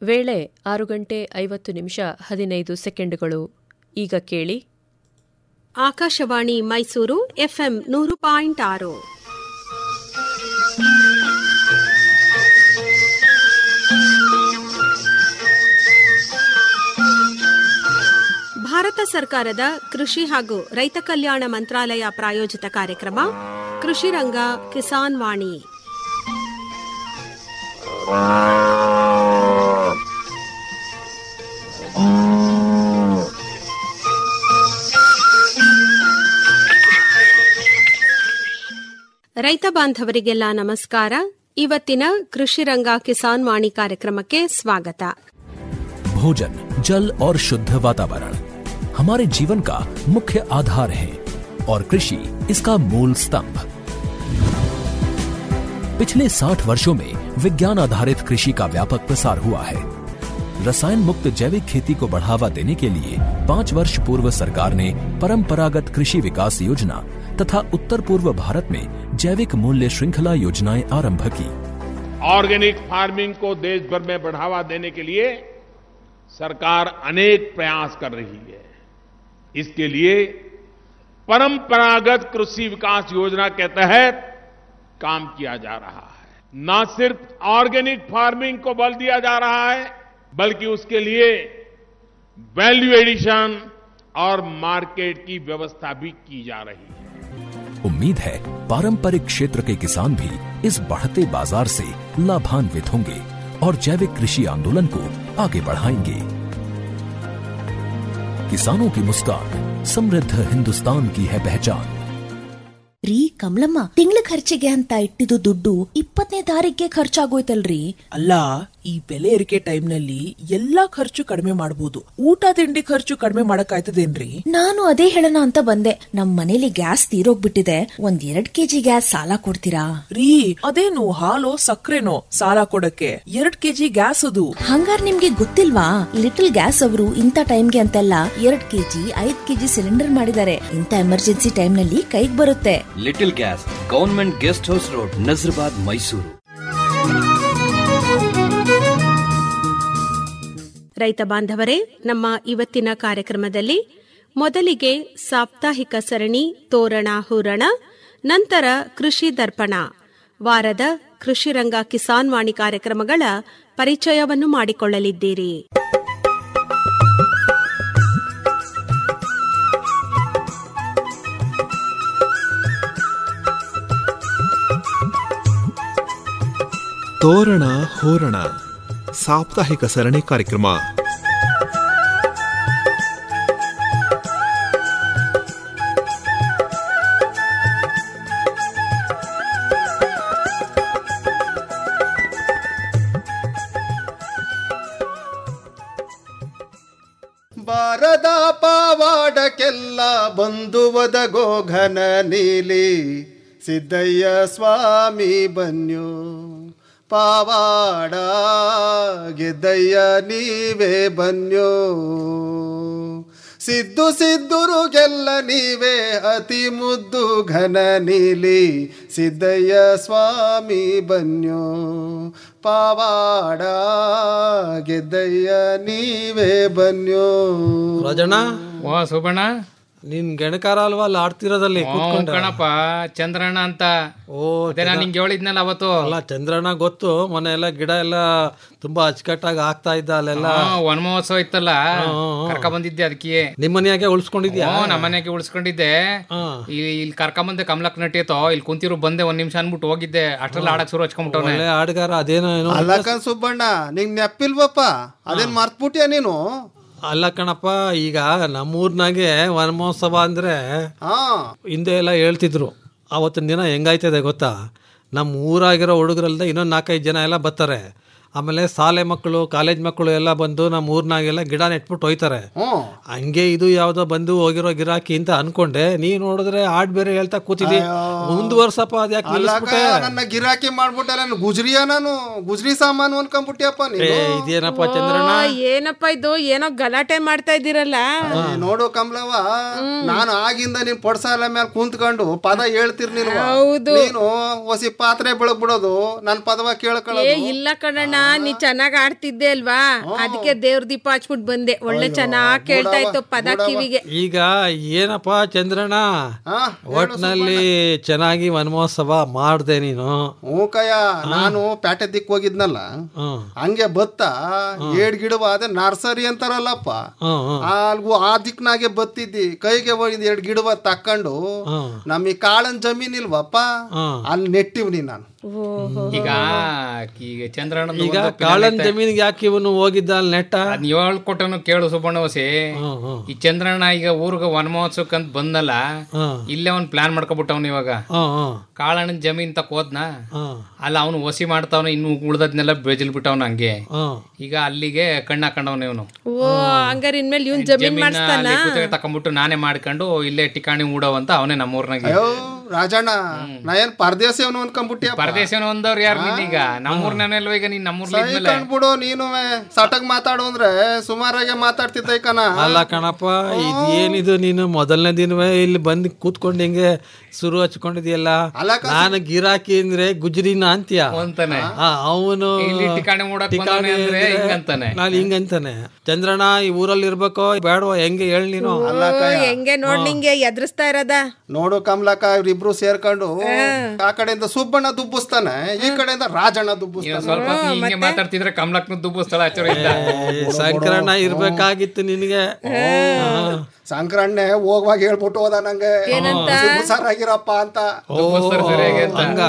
ವೇಳೆ ಆರು ಗಂಟೆ ಐವತ್ತು ನಿಮಿಷ ಹದಿನೈದು ಸೆಕೆಂಡುಗಳು ಈಗ ಕೇಳಿ ಆಕಾಶವಾಣಿ ಮೈಸೂರು ಎಫ್ಎಂ ನೂರು ಪಾಯಿಂಟ್ ಆರು ಭಾರತ ಸರ್ಕಾರದ ಕೃಷಿ ಹಾಗೂ ರೈತ ಕಲ್ಯಾಣ ಮಂತ್ರಾಲಯ ಪ್ರಾಯೋಜಿತ ಕಾರ್ಯಕ್ರಮ ಕೃಷಿ ರಂಗ ಕಿಸಾನ್ ವಾಣಿ ರೈತ ಬಾಂಧವರಿಗೆಲ್ಲ ನಮಸ್ಕಾರ ಇವತ್ತಿನ ಕೃಷಿ ರಂಗ ಕಿಸಾನ್ ವಾಣಿ ಕಾರ್ಯಕ್ರಮಕ್ಕೆ ಸ್ವಾಗತ भोजन जल और शुद्ध वातावरण हमारे जीवन का मुख्य आधार है और कृषि इसका मूल स्तंभ पिछले 60 वर्षों में विज्ञान आधारित कृषि का व्यापक प्रसार हुआ है रसायन मुक्त जैविक खेती को बढ़ावा देने के लिए पाँच वर्ष पूर्व सरकार ने परंपरागत कृषि विकास योजना तथा उत्तर पूर्व भारत में जैविक मूल्य श्रृंखला योजनाएं आरंभ की ऑर्गेनिक फार्मिंग को देश भर में बढ़ावा देने के लिए सरकार अनेक प्रयास कर रही है इसके लिए परंपरागत कृषि विकास योजना के तहत काम किया जा रहा है न सिर्फ ऑर्गेनिक फार्मिंग को बल दिया जा रहा है बल्कि उसके लिए वैल्यू एडिशन और मार्केट की व्यवस्था भी की जा रही है उम्मीद है पारंपरिक क्षेत्र के किसान भी इस बढ़ते बाजार से लाभान्वित होंगे और जैविक कृषि आंदोलन को आगे बढ़ाएंगे किसानों की मुस्कान समृद्ध हिंदुस्तान की है पहचान ರೀ ಕಮಲಮ್ಮ ತಿಂಗಳ ಖರ್ಚಿಗೆ ಅಂತ ಇಟ್ಟಿದ್ದು ದುಡ್ಡು ಇಪ್ಪತ್ತನೇ ತಾರೀಕಿಗೆ ಖರ್ಚಾಗೋಯ್ತಲ್ರಿ ಅಲ್ಲ ಈ ಬೆಲೆ ಏರಿಕೆ ಟೈಮ್ನಲ್ಲಿ ಎಲ್ಲಾ ಖರ್ಚು ಕಡಿಮೆ ಮಾಡಬಹುದು ಊಟ ತಿಂಡಿ ಖರ್ಚು ಕಡಿಮೆ ಮಾಡಕ್ಕಾಯ್ತದೇನ್ರಿ ನಾನು ಅದೇ ಹೇಳೋಣ ಅಂತ ಬಂದೆ ನಮ್ ಮನೇಲಿ ಗ್ಯಾಸ್ ತೀರೋಗ್ಬಿಟ್ಟಿದೆ ಒಂದ್ ಎರಡ್ ಕೆಜಿ ಗ್ಯಾಸ್ ಸಾಲ ಕೊಡ್ತೀರಾ ರೀ ಅದೇನು ಹಾಲು ಸಕ್ಕರೆನೋ ಸಾಲ ಕೊಡಕ್ಕೆ ಎರಡ್ ಕೆಜಿ ಗ್ಯಾಸ್ ಅದು ಹಂಗಾರ್ ನಿಮ್ಗೆ ಗೊತ್ತಿಲ್ವಾ ಲಿಟಲ್ ಗ್ಯಾಸ್ ಅವರು ಇಂಥ ಟೈಮ್ಗೆ ಅಂತೆಲ್ಲ ಎರಡ್ ಕೆಜಿ ಐದ್ ಕೆಜಿ ಸಿಲಿಂಡರ್ ಮಾಡಿದ್ದಾರೆ ಇಂಥ ಎಮರ್ಜೆನ್ಸಿ ಟೈಮ್ ನಲ್ಲಿ ಕೈಗ್ ಬರುತ್ತೆ little gas government guest house road Nazarbad Mysuru ರೈತ ಬಾಂಧವರೇ ನಮ್ಮ ಇವತ್ತಿನ ಕಾರ್ಯಕ್ರಮದಲ್ಲಿ ಮೊದಲಿಗೆ ಸಾಪ್ತಾಹಿಕ ಸರಣಿ ತೋರಣ ಹೂರಣ ನಂತರ ಕೃಷಿ ದರ್ಪಣ ವಾರದ ಕೃಷಿ ರಂಗ ಕಿಸಾನ್ ವಾಣಿ ಕಾರ್ಯಕ್ರಮಗಳ ಪರಿಚಯವನ್ನು ಮಾಡಿಕೊಳ್ಳಲಿದ್ದೀರಿ ತೋರಣ ಹೋರಣ ಸಾಪ್ತಾಹಿಕ ಸರಣಿ ಕಾರ್ಯಕ್ರಮ ಬಾರದ ಪಾವಾಡಕ್ಕೆಲ್ಲ ಬಂದು ಒದಗೋ ಘನ ನೀಲಿ ಸಿದ್ದಯ್ಯ ಸ್ವಾಮಿ ಬನ್ಯೋ ಪಾವಾಡ ಗೆದ್ದಯ್ಯ ನೀವೇ ಬನ್ಯೋ ಸಿದ್ದು ಸಿದ್ದುರುಗೆಲ್ಲ ನೀವೇ ಅತಿ ಮುದ್ದು ಘನ ನೀಲಿ ಸಿದ್ದಯ್ಯ ಸ್ವಾಮಿ ಬನ್ಯೋ ಪಾವಾಡ ಗೆದ್ದಯ್ಯ ನೀವೇ ಬನ್ಯೋ ರಾಜಣ್ಣ ಓ ಸುಬಣ್ಣ ನಿನ್ ಗೆಣಕಾರ ಅಲ್ವಾ ಅಲ್ಲಿ ಆಡ್ತಿರೋದಲ್ಲಿ ಹ್ಞೂ ಕಣಪ್ಪ ಚಂದ್ರಣ್ಣ ಅಂತ ಓ ಅದೇ ನಾನು ನಿಂಗೆ ಹೇಳಿದ್ನಲ್ಲ ಅವತ್ತು ಅಲ್ಲ ಚಂದ್ರಣ್ಣ ಗೊತ್ತು ಮೊನ್ನೆ ಎಲ್ಲ ಗಿಡ ಎಲ್ಲ ತುಂಬಾ ಅಚ್ಚುಕಟ್ಟಾಗಿ ಆಗ್ತಾ ಇದ್ದ ಅಲ್ಲೆಲ್ಲ ಹ್ಞೂ, ವನ ಮಹೋತ್ಸವ ಇತ್ತಲ್ಲ ಕರ್ಕ ಬಂದಿದ್ದೆ ಅದಕ್ಕೆ ನಿಮ್ ಮನೆಯಾಗೆ ಉಳಿಸ್ಕೊಂಡಿದ್ಯಾ ಹ್ಞೂ ನಮ್ಮ ಮನೆಗೆ ಉಳಿಸ್ಕೊಂಡಿದ್ದೆ ಇಲ್ಲಿ ಇಲ್ಲಿ ಕರ್ಕೊಂಬಂದೆ ಕಮಲಕ್ ನಟಿಯತ್ತೋ ಇಲ್ಲಿ ಕುಂತಿರು ಬಂದೆ ಒಂದ್ ನಿಮಿಷ ಅನ್ಬಿಟ್ಟು ಹೋಗಿದ್ದೆ ಅಷ್ಟ್ರಲ್ಲಿ ಆಡಕ್ ಶುರು ಹಚ್ಕೊಂಡ್ಬಿಟ್ಟವನೆ ಒಳ್ಳೆ ಆಡ್ಗಾರ ಅದೇನೋ ಏನೋ ಅಲ್ಲಕ್ಕ ಸುಬ್ಬಣ್ಣ ನಿಂಗ್ ನೆಪ್ಪಿಲ್ವಪ್ಪ ಅದೇನ್ ಮರ್ತ್ಬಿಟ್ಯಾ ನೀನು ಅಲ್ಲ ಕಣಪ್ಪ ಈಗ ನಮ್ಮೂರ್ನಾಗೆ ವನ ಮಹೋತ್ಸವ ಅಂದ್ರೆ ಹಾ ಹಿಂದೆ ಎಲ್ಲ ಹೇಳ್ತಿದ್ರು ಆವತ್ತಿನ ದಿನ ಹೆಂಗಾಯ್ತದೆ ಗೊತ್ತಾ ನಮ್ಮ ಊರಾಗಿರೋ ಹುಡುಗರಲ್ದ ಇನ್ನೊಂದು ನಾಲ್ಕೈದು ಜನ ಎಲ್ಲ ಬರ್ತಾರೆ ಆಮೇಲೆ ಶಾಲೆ ಮಕ್ಕಳು ಕಾಲೇಜ್ ಮಕ್ಕಳು ಎಲ್ಲ ಬಂದು ನಮ್ಮ ಊರ್ನಾಗೆಲ್ಲ ಗಿಡ ನೆಟ್ಬಿಟ್ಟು ಹೋಯ್ತಾರೆ ಹ್ಮ್ ಹಂಗೆ ಇದು ಯಾವ್ದೋ ಬಂದು ಹೋಗಿರೋ ಗಿರಾಕಿ ಅಂತ ಅನ್ಕೊಂಡೆ ನೀ ನೋಡಿದ್ರೆ ಆಡ್ ಬೇರೆ ಹೇಳ್ತಾ ಕೂತಿದ್ದಿ ಮುಂದುವರ್ಸಪ್ಪ ಅದ್ಯಾಕೆ ಅಲ್ಲಕ್ಕ ನಿಲ್ಲಿಸ್ಬಿಟ್ಟೆ ನನ್ನ ಗಿರಾಕಿ ಮಾಡ್ಬಿಟ್ಟಲ್ಲ ನಾನು ಗುಜ್ರಿಯ ನಾನು ಗುಜ್ರಿ ಸಾಮಾನು ಅನ್ಕೊಂಡ್ಬಿಟ್ಟಿಯಪ್ಪ ಏ ನೀನು ಇದೇನಪ್ಪ ಚಂದ್ರಣ್ಣ ಏನಪ್ಪ ಇದು ಏನೋ ಗಲಾಟೆ ಮಾಡ್ತಾ ಇದ್ದೀರಲ್ಲ ಏ, ನೋಡು ಕಮಲವ್ವ ನಾನು ಆಗಿಂದ ನೀನ್ ಪೊಡ್ಸಾಲ ಮೇಲೆ ಕುಂತ್ಕೊಂಡು ಪದ ಹೇಳ್ತಿರ್ ನೀನು ಹೌದು. ನೀನು ಹೊಸಿ ಪಾತ್ರೆ ಬೆಳಗ್ ಬಿಡೋದು ನನ್ ಪದವ ಏ ಕೇಳ್ಕೊಳ್ಳೋದು ಇಲ್ಲ ಕಣಣ್ಣ ನೀ ಚೆನ್ನಾಗ್ ಆಡ್ತಿದ್ದೆ ಅಲ್ವಾ ಅದಕ್ಕೆ ದೇವ್ರ ದೀಪ ಹಚ್ಬಿಟ್ ಬಂದೆ ಒಳ್ಳೆ ಚೆನ್ನಾಗ್ ಕೇಳ್ತಾ ಇತ್ತು ಪದ ಕಿವಿಗೆ ಈಗ ಏನಪ್ಪ ಚಂದ್ರಣ್ಣ ಒಟ್ನಲ್ಲಿ ಚೆನ್ನಾಗಿ ವನಮಹೋತ್ಸವ ಮಾಡ್ದೆ ನೀನು ಹ್ಞೂ ಕಯ್ಯ ನಾನು ಪ್ಯಾಟೆ ದಿಕ್ ಹೋಗಿದ್ನಲ್ಲ ಹಂಗೆ ಬತ್ತ ಏಡ್ ಗಿಡವ ಅದೇ ನರ್ಸರಿ ಅಂತಾರಲ್ಲಪ್ಪ ಅಲ್ಗೂ ಆ ದಿಕ್ನಾಗೆ ಬತ್ತಿದ್ದಿ ಕೈಗೆ ಹೋಗಿದ್ ಎರಡ್ ಗಿಡವ ತಕೊಂಡು ನಮ್ ಈ ಕಾಳನ್ ಜಮೀನ್ ಇಲ್ವಪ್ಪ ಅಲ್ಲಿ ನೆಟ್ಟಿವ್ನಿ ನಾನು ಈಗ ಈಗ ಚಂದ್ರಣ್ಣ ಈಗ ಕಾಳನ್ ಜಮೀನಿಗೆ ಯಾಕೆ ಇವನು ಹೋಗಿದ್ದ ಅಲ್ಲಿ ನೆಟ್ಟ ನೀವ್ ಹೇಳ್ಕೊಟ್ಟನು ಕೇಳು ಸುಬ್ಬಣ್ಣ ಹೊಸಿ ಈ ಚಂದ್ರಣ್ಣ ಈಗ ಊರ್ಗ ವನಮಹೋತ್ಸವಕ್ಕೆ ಅಂತ ಬಂದಲ್ಲ ಇಲ್ಲೇ ಒಂದ್ ಪ್ಲಾನ್ ಮಾಡ್ಕೊಬಿಟ್ಟವ್ನ ಇವಾಗ ಕಾಳಣ್ಣನ ಜಮೀನ್ ತಕ ಹೋದ್ನ ಅಲ್ಲ ಅವನು ಹೊಸಿ ಮಾಡ್ತಾವನ ಇನ್ನು ಉಳ್ದದ್ನೆಲ್ಲ ಬೆಜಲ್ ಬಿಟ್ಟವನ ಹಂಗೆ ಈಗ ಅಲ್ಲಿಗೆ ಕಣ್ಣ ಹಾಕೊಂಡವನ ಇವನು ಓ ಹಂಗಾರ ಇನ್ಮೇಲೆ ಇವ್ನ್ ಜಮೀನ್ ಮಾಡಿಸ್ತಾನ ತಕೊಂಡ್ಬಿಟ್ಟು ನಾನೇ ಮಾಡ್ಕೊಂಡು ಇಲ್ಲೇ ಟಿಕಾಣಿ ಊಡವ ಅಂತ ಅವನೇ ನಮ್ಮೂರ್ನಾಗೆ ಅಯ್ಯೋ ರಾಜಣ್ಣ ನಾ ಏನ್ ಪರದೇಸಿ ಅವನು ಅನ್ಕೊಂಡ್ಬಿಟ್ಟಿಯಪ್ಪ ಪರದೇಶನ ಒಂದವ್ರು ಯಾರು ನೀನೀಗ ನಮ್ಮೂರ್ನಲ್ವ ಈಗ ನೀನ್ ನಮ್ಮೂರ್ಲಿ ಸೈ ಇದ್ಮೇಲೆ ಕಂಡ್ಬಿಡು ನೀನು ಸಟಕ್ ಮಾತಾಡು ಅಂದ್ರೆ ಸುಮಾರಾಗೆ ಮಾತಾಡ್ತಿದ್ದ ಕಣ ಅಲ್ಲ ಕಣಪ್ಪ ಇದು ಏನಿದು ನೀನು ಮೊದಲನೇ ದಿನವೇ ಇಲ್ಲಿ ಬಂದು ಕೂತ್ಕೊಂಡು ಹಿಂಗೆ ಶುರು ಹಚ್ಕೊಂಡಿದ್ಯಲ್ಲ ನಾನು ಗಿರಾಕಿ ಅಂದ್ರೆ ಗುಜ್ರಿನ ಅಂತ್ಯ ಅಂತಾನೆ ಅವನು ಇಲ್ಲಿ ಟಿಕಾಣಿ ಮೂಡಕ್ ಬಂದವ್ನೆ ಅಂದ್ರೆ ಹಿಂಗಂತಾನೆ ನಾನು ಹಿಂಗಂತಾನೆ ಚಂದ್ರಣ್ಣ ಈ ಊರಲ್ಲಿ ಇರ್ಬೇಕೋ ಬೇಡವೋ ಹೆಂಗೆ ಹೇಳಿ ನೀನು ಓ, ಹೆಂಗೆ ನೋಡ್ ನಿಂಗೆ ಎದುರಿಸ್ತಾ ಇರೋದ ನೋಡು ಕಮಲಕ್ಕ ಇವ್ರಿಬ್ರು ಸೇರ್ಕೊಂಡು ಆ ಕಡೆಯಿಂದ ಸುಬ್ಬಣ್ಣ ದುಬ್ಬಿಸ್ತಾನೆ ಈ ಕಡೆಯಿಂದ ರಾಜಣ್ಣ ದುಬ್ಬಿಸ್ತಾನೆ ಸ್ವಲ್ಪ ಹೊತ್ತು ನೀ ಹಿಂಗೆ ಮಾತಾಡ್ತಿದ್ರೆ ಕಮಲಕ್ನ ದುಬ್ಬಸ್ತಳ ಆಚರ ಇದ್ದ ಸಂಕ್ರಣ ಇರ್ಬೇಕಾಗಿತ್ತು ನಿನಗೆ ಸಂಕ್ರಣ್ಣೆ ಹೋಗುವಾಗ ಹೇಳ್ಬಿಟ್ಟು ಹೋದ ನಂಗೆ ಹುಷಾರಾಗಿರಪ್ಪ ಅಂತ ಹಂಗ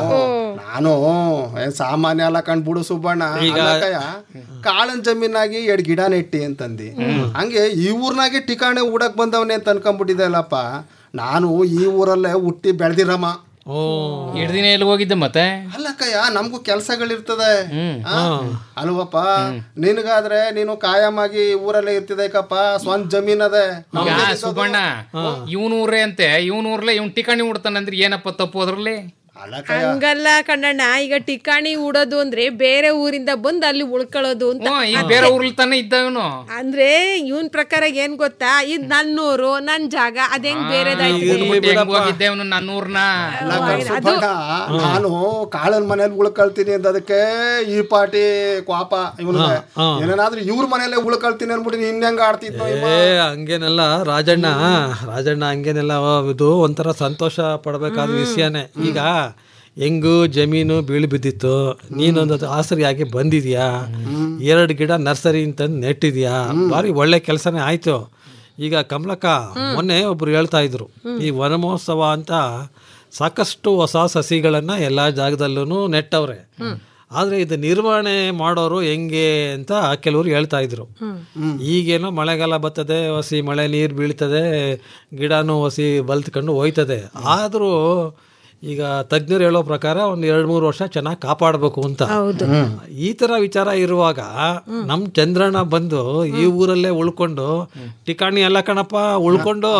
ನಾನು ಏನ್ ಸಾಮಾನ್ಯ ಅಲ್ಲ ಕಂಡ್ಬಿಡು ಸುಬ್ಬಣ್ಣ ಅಲ್ಲಕ್ಕಯ್ಯ, ಕಾಳನ್ ಜಮೀನಾಗಿ ಎರಡ್ ಗಿಡ ನೆಟ್ಟಿ ಅಂತಂದಿ ಹಂಗೆ ಈ ಊರ್ನಾಗೆ ಟಿಕಾಣೆ ಊಡಕ್ ಬಂದವನೇ ಅಂತ ಅನ್ಕೊಂಡ್ಬಿಟ್ಟಿದ್ದೆ ಅಲ್ಲಪ್ಪ ನಾನು ಈ ಊರಲ್ಲೇ ಹುಟ್ಟಿ ಬೆಳ್ದಿರಮ್ಮ ಎರಡು ದಿನ ಎಲ್ಲಿ ಹೋಗಿದ್ದೆ ಮತ್ತೆ ಅಲ್ಲಕ್ಕಯ್ಯ ನಮಗೂ ಕೆಲ್ಸಗಳಿರ್ತದೆ ಆ? ಅಲ್ವಪ್ಪ ನಿನಗಾದ್ರೆ ನೀನು ಕಾಯಮಾಗಿ ಊರಲ್ಲೇ ಇರ್ತಿದ್ದೈಕಪ್ಪ ಸ್ವಂತ ಜಮೀನ್ ಅದೇ ಈಗ ಸುಬ್ಬಣ್ಣ ಇವನ್ ಊರೇ ಅಂತೆ ಇವನ್ ಊರ್ಲೆ ಇವ್ನ್ ಟಿಕಾಣಿ ಉಡ್ತಾನಂದ್ರೆ ಏನಪ್ಪ ತಪ್ಪು ಅದ್ರಲ್ಲಿ ಹಂಗಲ್ಲ ಕಣ್ಣಣ್ಣ ಈಗ ಟಿಕಾಣಿ ಉಡೋದು ಅಂದ್ರೆ ಬೇರೆ ಊರಿಂದ ಬಂದು ಅಲ್ಲಿ ಉಳ್ಕೊಳ್ಳೋದು ಅಂತ ಹ್ಮ್, ಈಗ ಬೇರೆ ಊರ್ಲಿ ತಾನೇ ಇದ್ದ ಇವನು ಅಂದ್ರೆ ಇವನ್ ಪ್ರಕಾರ ಏನ್ ಗೊತ್ತಾ ಇದ್ ನನ್ನೂರು ನನ್ ಜಾಗ ಅದ್ ಹೆಂಗ್ ಬೇರೆದಾಯ್ತು ಹೋಗಿದ್ದೆ ಇವನು ನನ್ನ ಊರ್ನ ಸುಬ್ಬಣ್ಣ ನಾನು ಕಾಳನ್ ಮನೇಲಿ ಉಳ್ಕೊಳ್ತೀನಿ ಅಂತ ಅದಕ್ಕೆ ಈ ಪಾಟಿ ಕ್ವಾಪ ಇವನಿಗೆ ಏನೇನಾದ್ರೂ ಇವ್ರ ಮನೇಲೆ ಉಳ್ಕೊಳ್ತೀನಿ ಅನ್ಬಿಟ್ಟು ಇನ್ನೆಂಗ ಆಡ್ತಿದ್ನೋ ಇವ? ಏ ಹಂಗೇನೆಲ್ಲ ರಾಜಣ್ಣ ರಾಜಣ್ಣ ಹಂಗೇನೆಲ್ಲ ಇದು ಒಂಥರ ಸಂತೋಷ ಪಡಬೇಕಾದ ವಿಷಯನೇ ಈಗ ಹೆಂಗು ಜಮೀನು ಬೀಳು ಬಿದ್ದಿತ್ತು ನೀನೊಂದು ಅದು ಆಸರಿಯಾಗಿ ಬಂದಿದ್ಯಾ ಎರಡು ಗಿಡ ನರ್ಸರಿ ಅಂತ ನೆಟ್ಟಿದ್ಯಾ ಭಾರಿ ಒಳ್ಳೆ ಕೆಲಸನೇ ಆಯ್ತು ಈಗ ಕಮಲಕ್ಕ ಮೊನ್ನೆ ಒಬ್ರು ಹೇಳ್ತಾ ಇದ್ರು ಈ ವನ ಮಹೋತ್ಸವ ಅಂತ ಸಾಕಷ್ಟು ಹೊಸ ಸಸಿಗಳನ್ನ ಎಲ್ಲಾ ಜಾಗದಲ್ಲೂ ನೆಟ್ಟವ್ರೆ ಆದ್ರೆ ಇದು ನಿರ್ವಹಣೆ ಮಾಡೋರು ಹೆಂಗೆ ಅಂತ ಕೆಲವರು ಹೇಳ್ತಾ ಇದ್ರು ಈಗೇನೋ ಮಳೆಗಾಲ ಬರ್ತದೆ ಹೊಸಿ ಮಳೆ ನೀರು ಬೀಳ್ತದೆ ಗಿಡನೂ ಹೊಸಿ ಬಲ್ತ್ಕೊಂಡು ಹೋಯ್ತದೆ ಆದರೂ ಈಗ ತಜ್ಞರು ಹೇಳೋ ಪ್ರಕಾರ ಒಂದು ಎರಡು ಮೂರು ವರ್ಷ ಚೆನ್ನಾಗಿ ಕಾಪಾಡಬೇಕು ಅಂತ ಈ ತರ ವಿಚಾರ ಇರುವಾಗ ನಮ್ ಚಂದ್ರಣ್ಣ ಬಂದು ಈ ಊರಲ್ಲೇ ಉಳ್ಕೊಂಡು ಟಿಕಾಣಿ ಎಲ್ಲ ಕಣಪ್ಪ ಉಳ್ಕೊಂಡು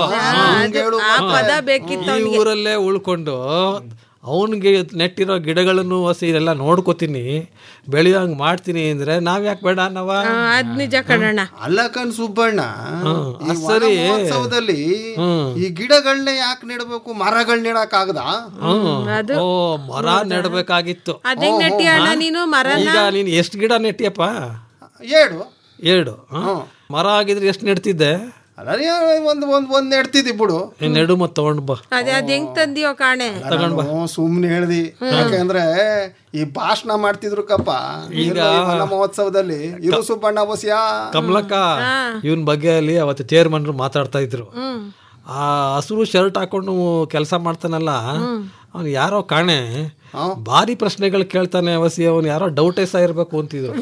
ಆ ಪದ ಬೇಕಿತ್ತು ಈ ಊರಲ್ಲೇ ಉಳ್ಕೊಂಡು ಅವನಿಗೆ ನೆಟ್ಟಿರೋ ಗಿಡಗಳನ್ನು ಹಸಿ ಎಲ್ಲ ನೋಡ್ಕೋತೀನಿ ಬೆಳೆಯೋಂಗ್ ಮಾಡ್ತೀನಿ ಅಂದ್ರೆ ನಾವ್ ಯಾಕೆ ಬೇಡ ಅನ್ನವ ಆ, ಅದ್ ನಿಜ ಕಣಣ್ಣ ಅಲ್ಲ ಕಣ್ ಸುಬ್ಬಣ್ಣ ಈ ವನ ಸರಿ. ಮಹೋತ್ಸವದಲ್ಲಿ ಈ ಗಿಡಗಳನ್ನೇ ಯಾಕೆ ನೆಡಬೇಕು ಮರಗಳ್ ನೆಡಕ್ ಆಗದ ಓ ಮರ ನೆಡ್ಬೇಕಾಗಿತ್ತು ಅದೇಂಗ್ ನೆಟ್ಟಿ ಅಣ್ಣ ನೀನು ಮರನ ಈಗ ನೀನ್ ಎಷ್ಟು ಗಿಡ ನೆಟ್ಟಿಯಪ್ಪ ಏಳು ಎರಡು ಹ? ಮರ ಆಗಿದ್ರೆ ಎಷ್ಟು ನೆಡ್ತಿದ್ದೆ ಅಲ್ಲ ನೀ ಒಂದ್ ಒಂದ್ ಒಂದ್ ನೆಡ್ತಿದ್ದಿ ಬಿಡು ಈ ನೆಡು ಮತ್ತೆ ತಗೊಂಡ್ ಬಾ ಅದೇ ಅದ್ ಹೆಂಗ್ ತಂದಿಯೋ ಕಾಣೆ ನಾನು ಸುಮ್ನೆ ಹೇಳ್ದಿ ಯಾಕೆಂದ್ರೆ ಈ ಭಾಷಣ ಮಾಡ್ತಿದ್ರು ಕಪ್ಪ ಈಗ ವನ ಮಹೋತ್ಸವದಲ್ಲಿ ಇರು ಸುಬ್ಬಣ್ಣ ಬಸ್ಯಾ ಕಮಲಕ್ಕ ಇವನ್ ಬಗ್ಗೆ ಅಲ್ಲಿ ಅವತ್ತು ಚೇರ್ಮನ್ರು ಮಾತಾಡ್ತಾ ಇದ್ರು ಆ ಹಸಿರು ಶರ್ಟ್ ಹಾಕೊಂಡು ಕೆಲಸ ಮಾಡ್ತಾನಲ್ಲ ಅವ್ನು ಯಾರೋ ಕಾಣೆ ಭಾರಿ ಪ್ರಶ್ನೆಗಳು ಕೇಳ್ತಾನೆ ವಸಿ ಅವನು ಯಾರೋ ಡೌಟೇಸ ಇರ್ಬೇಕು ಅಂತಿದ್ರು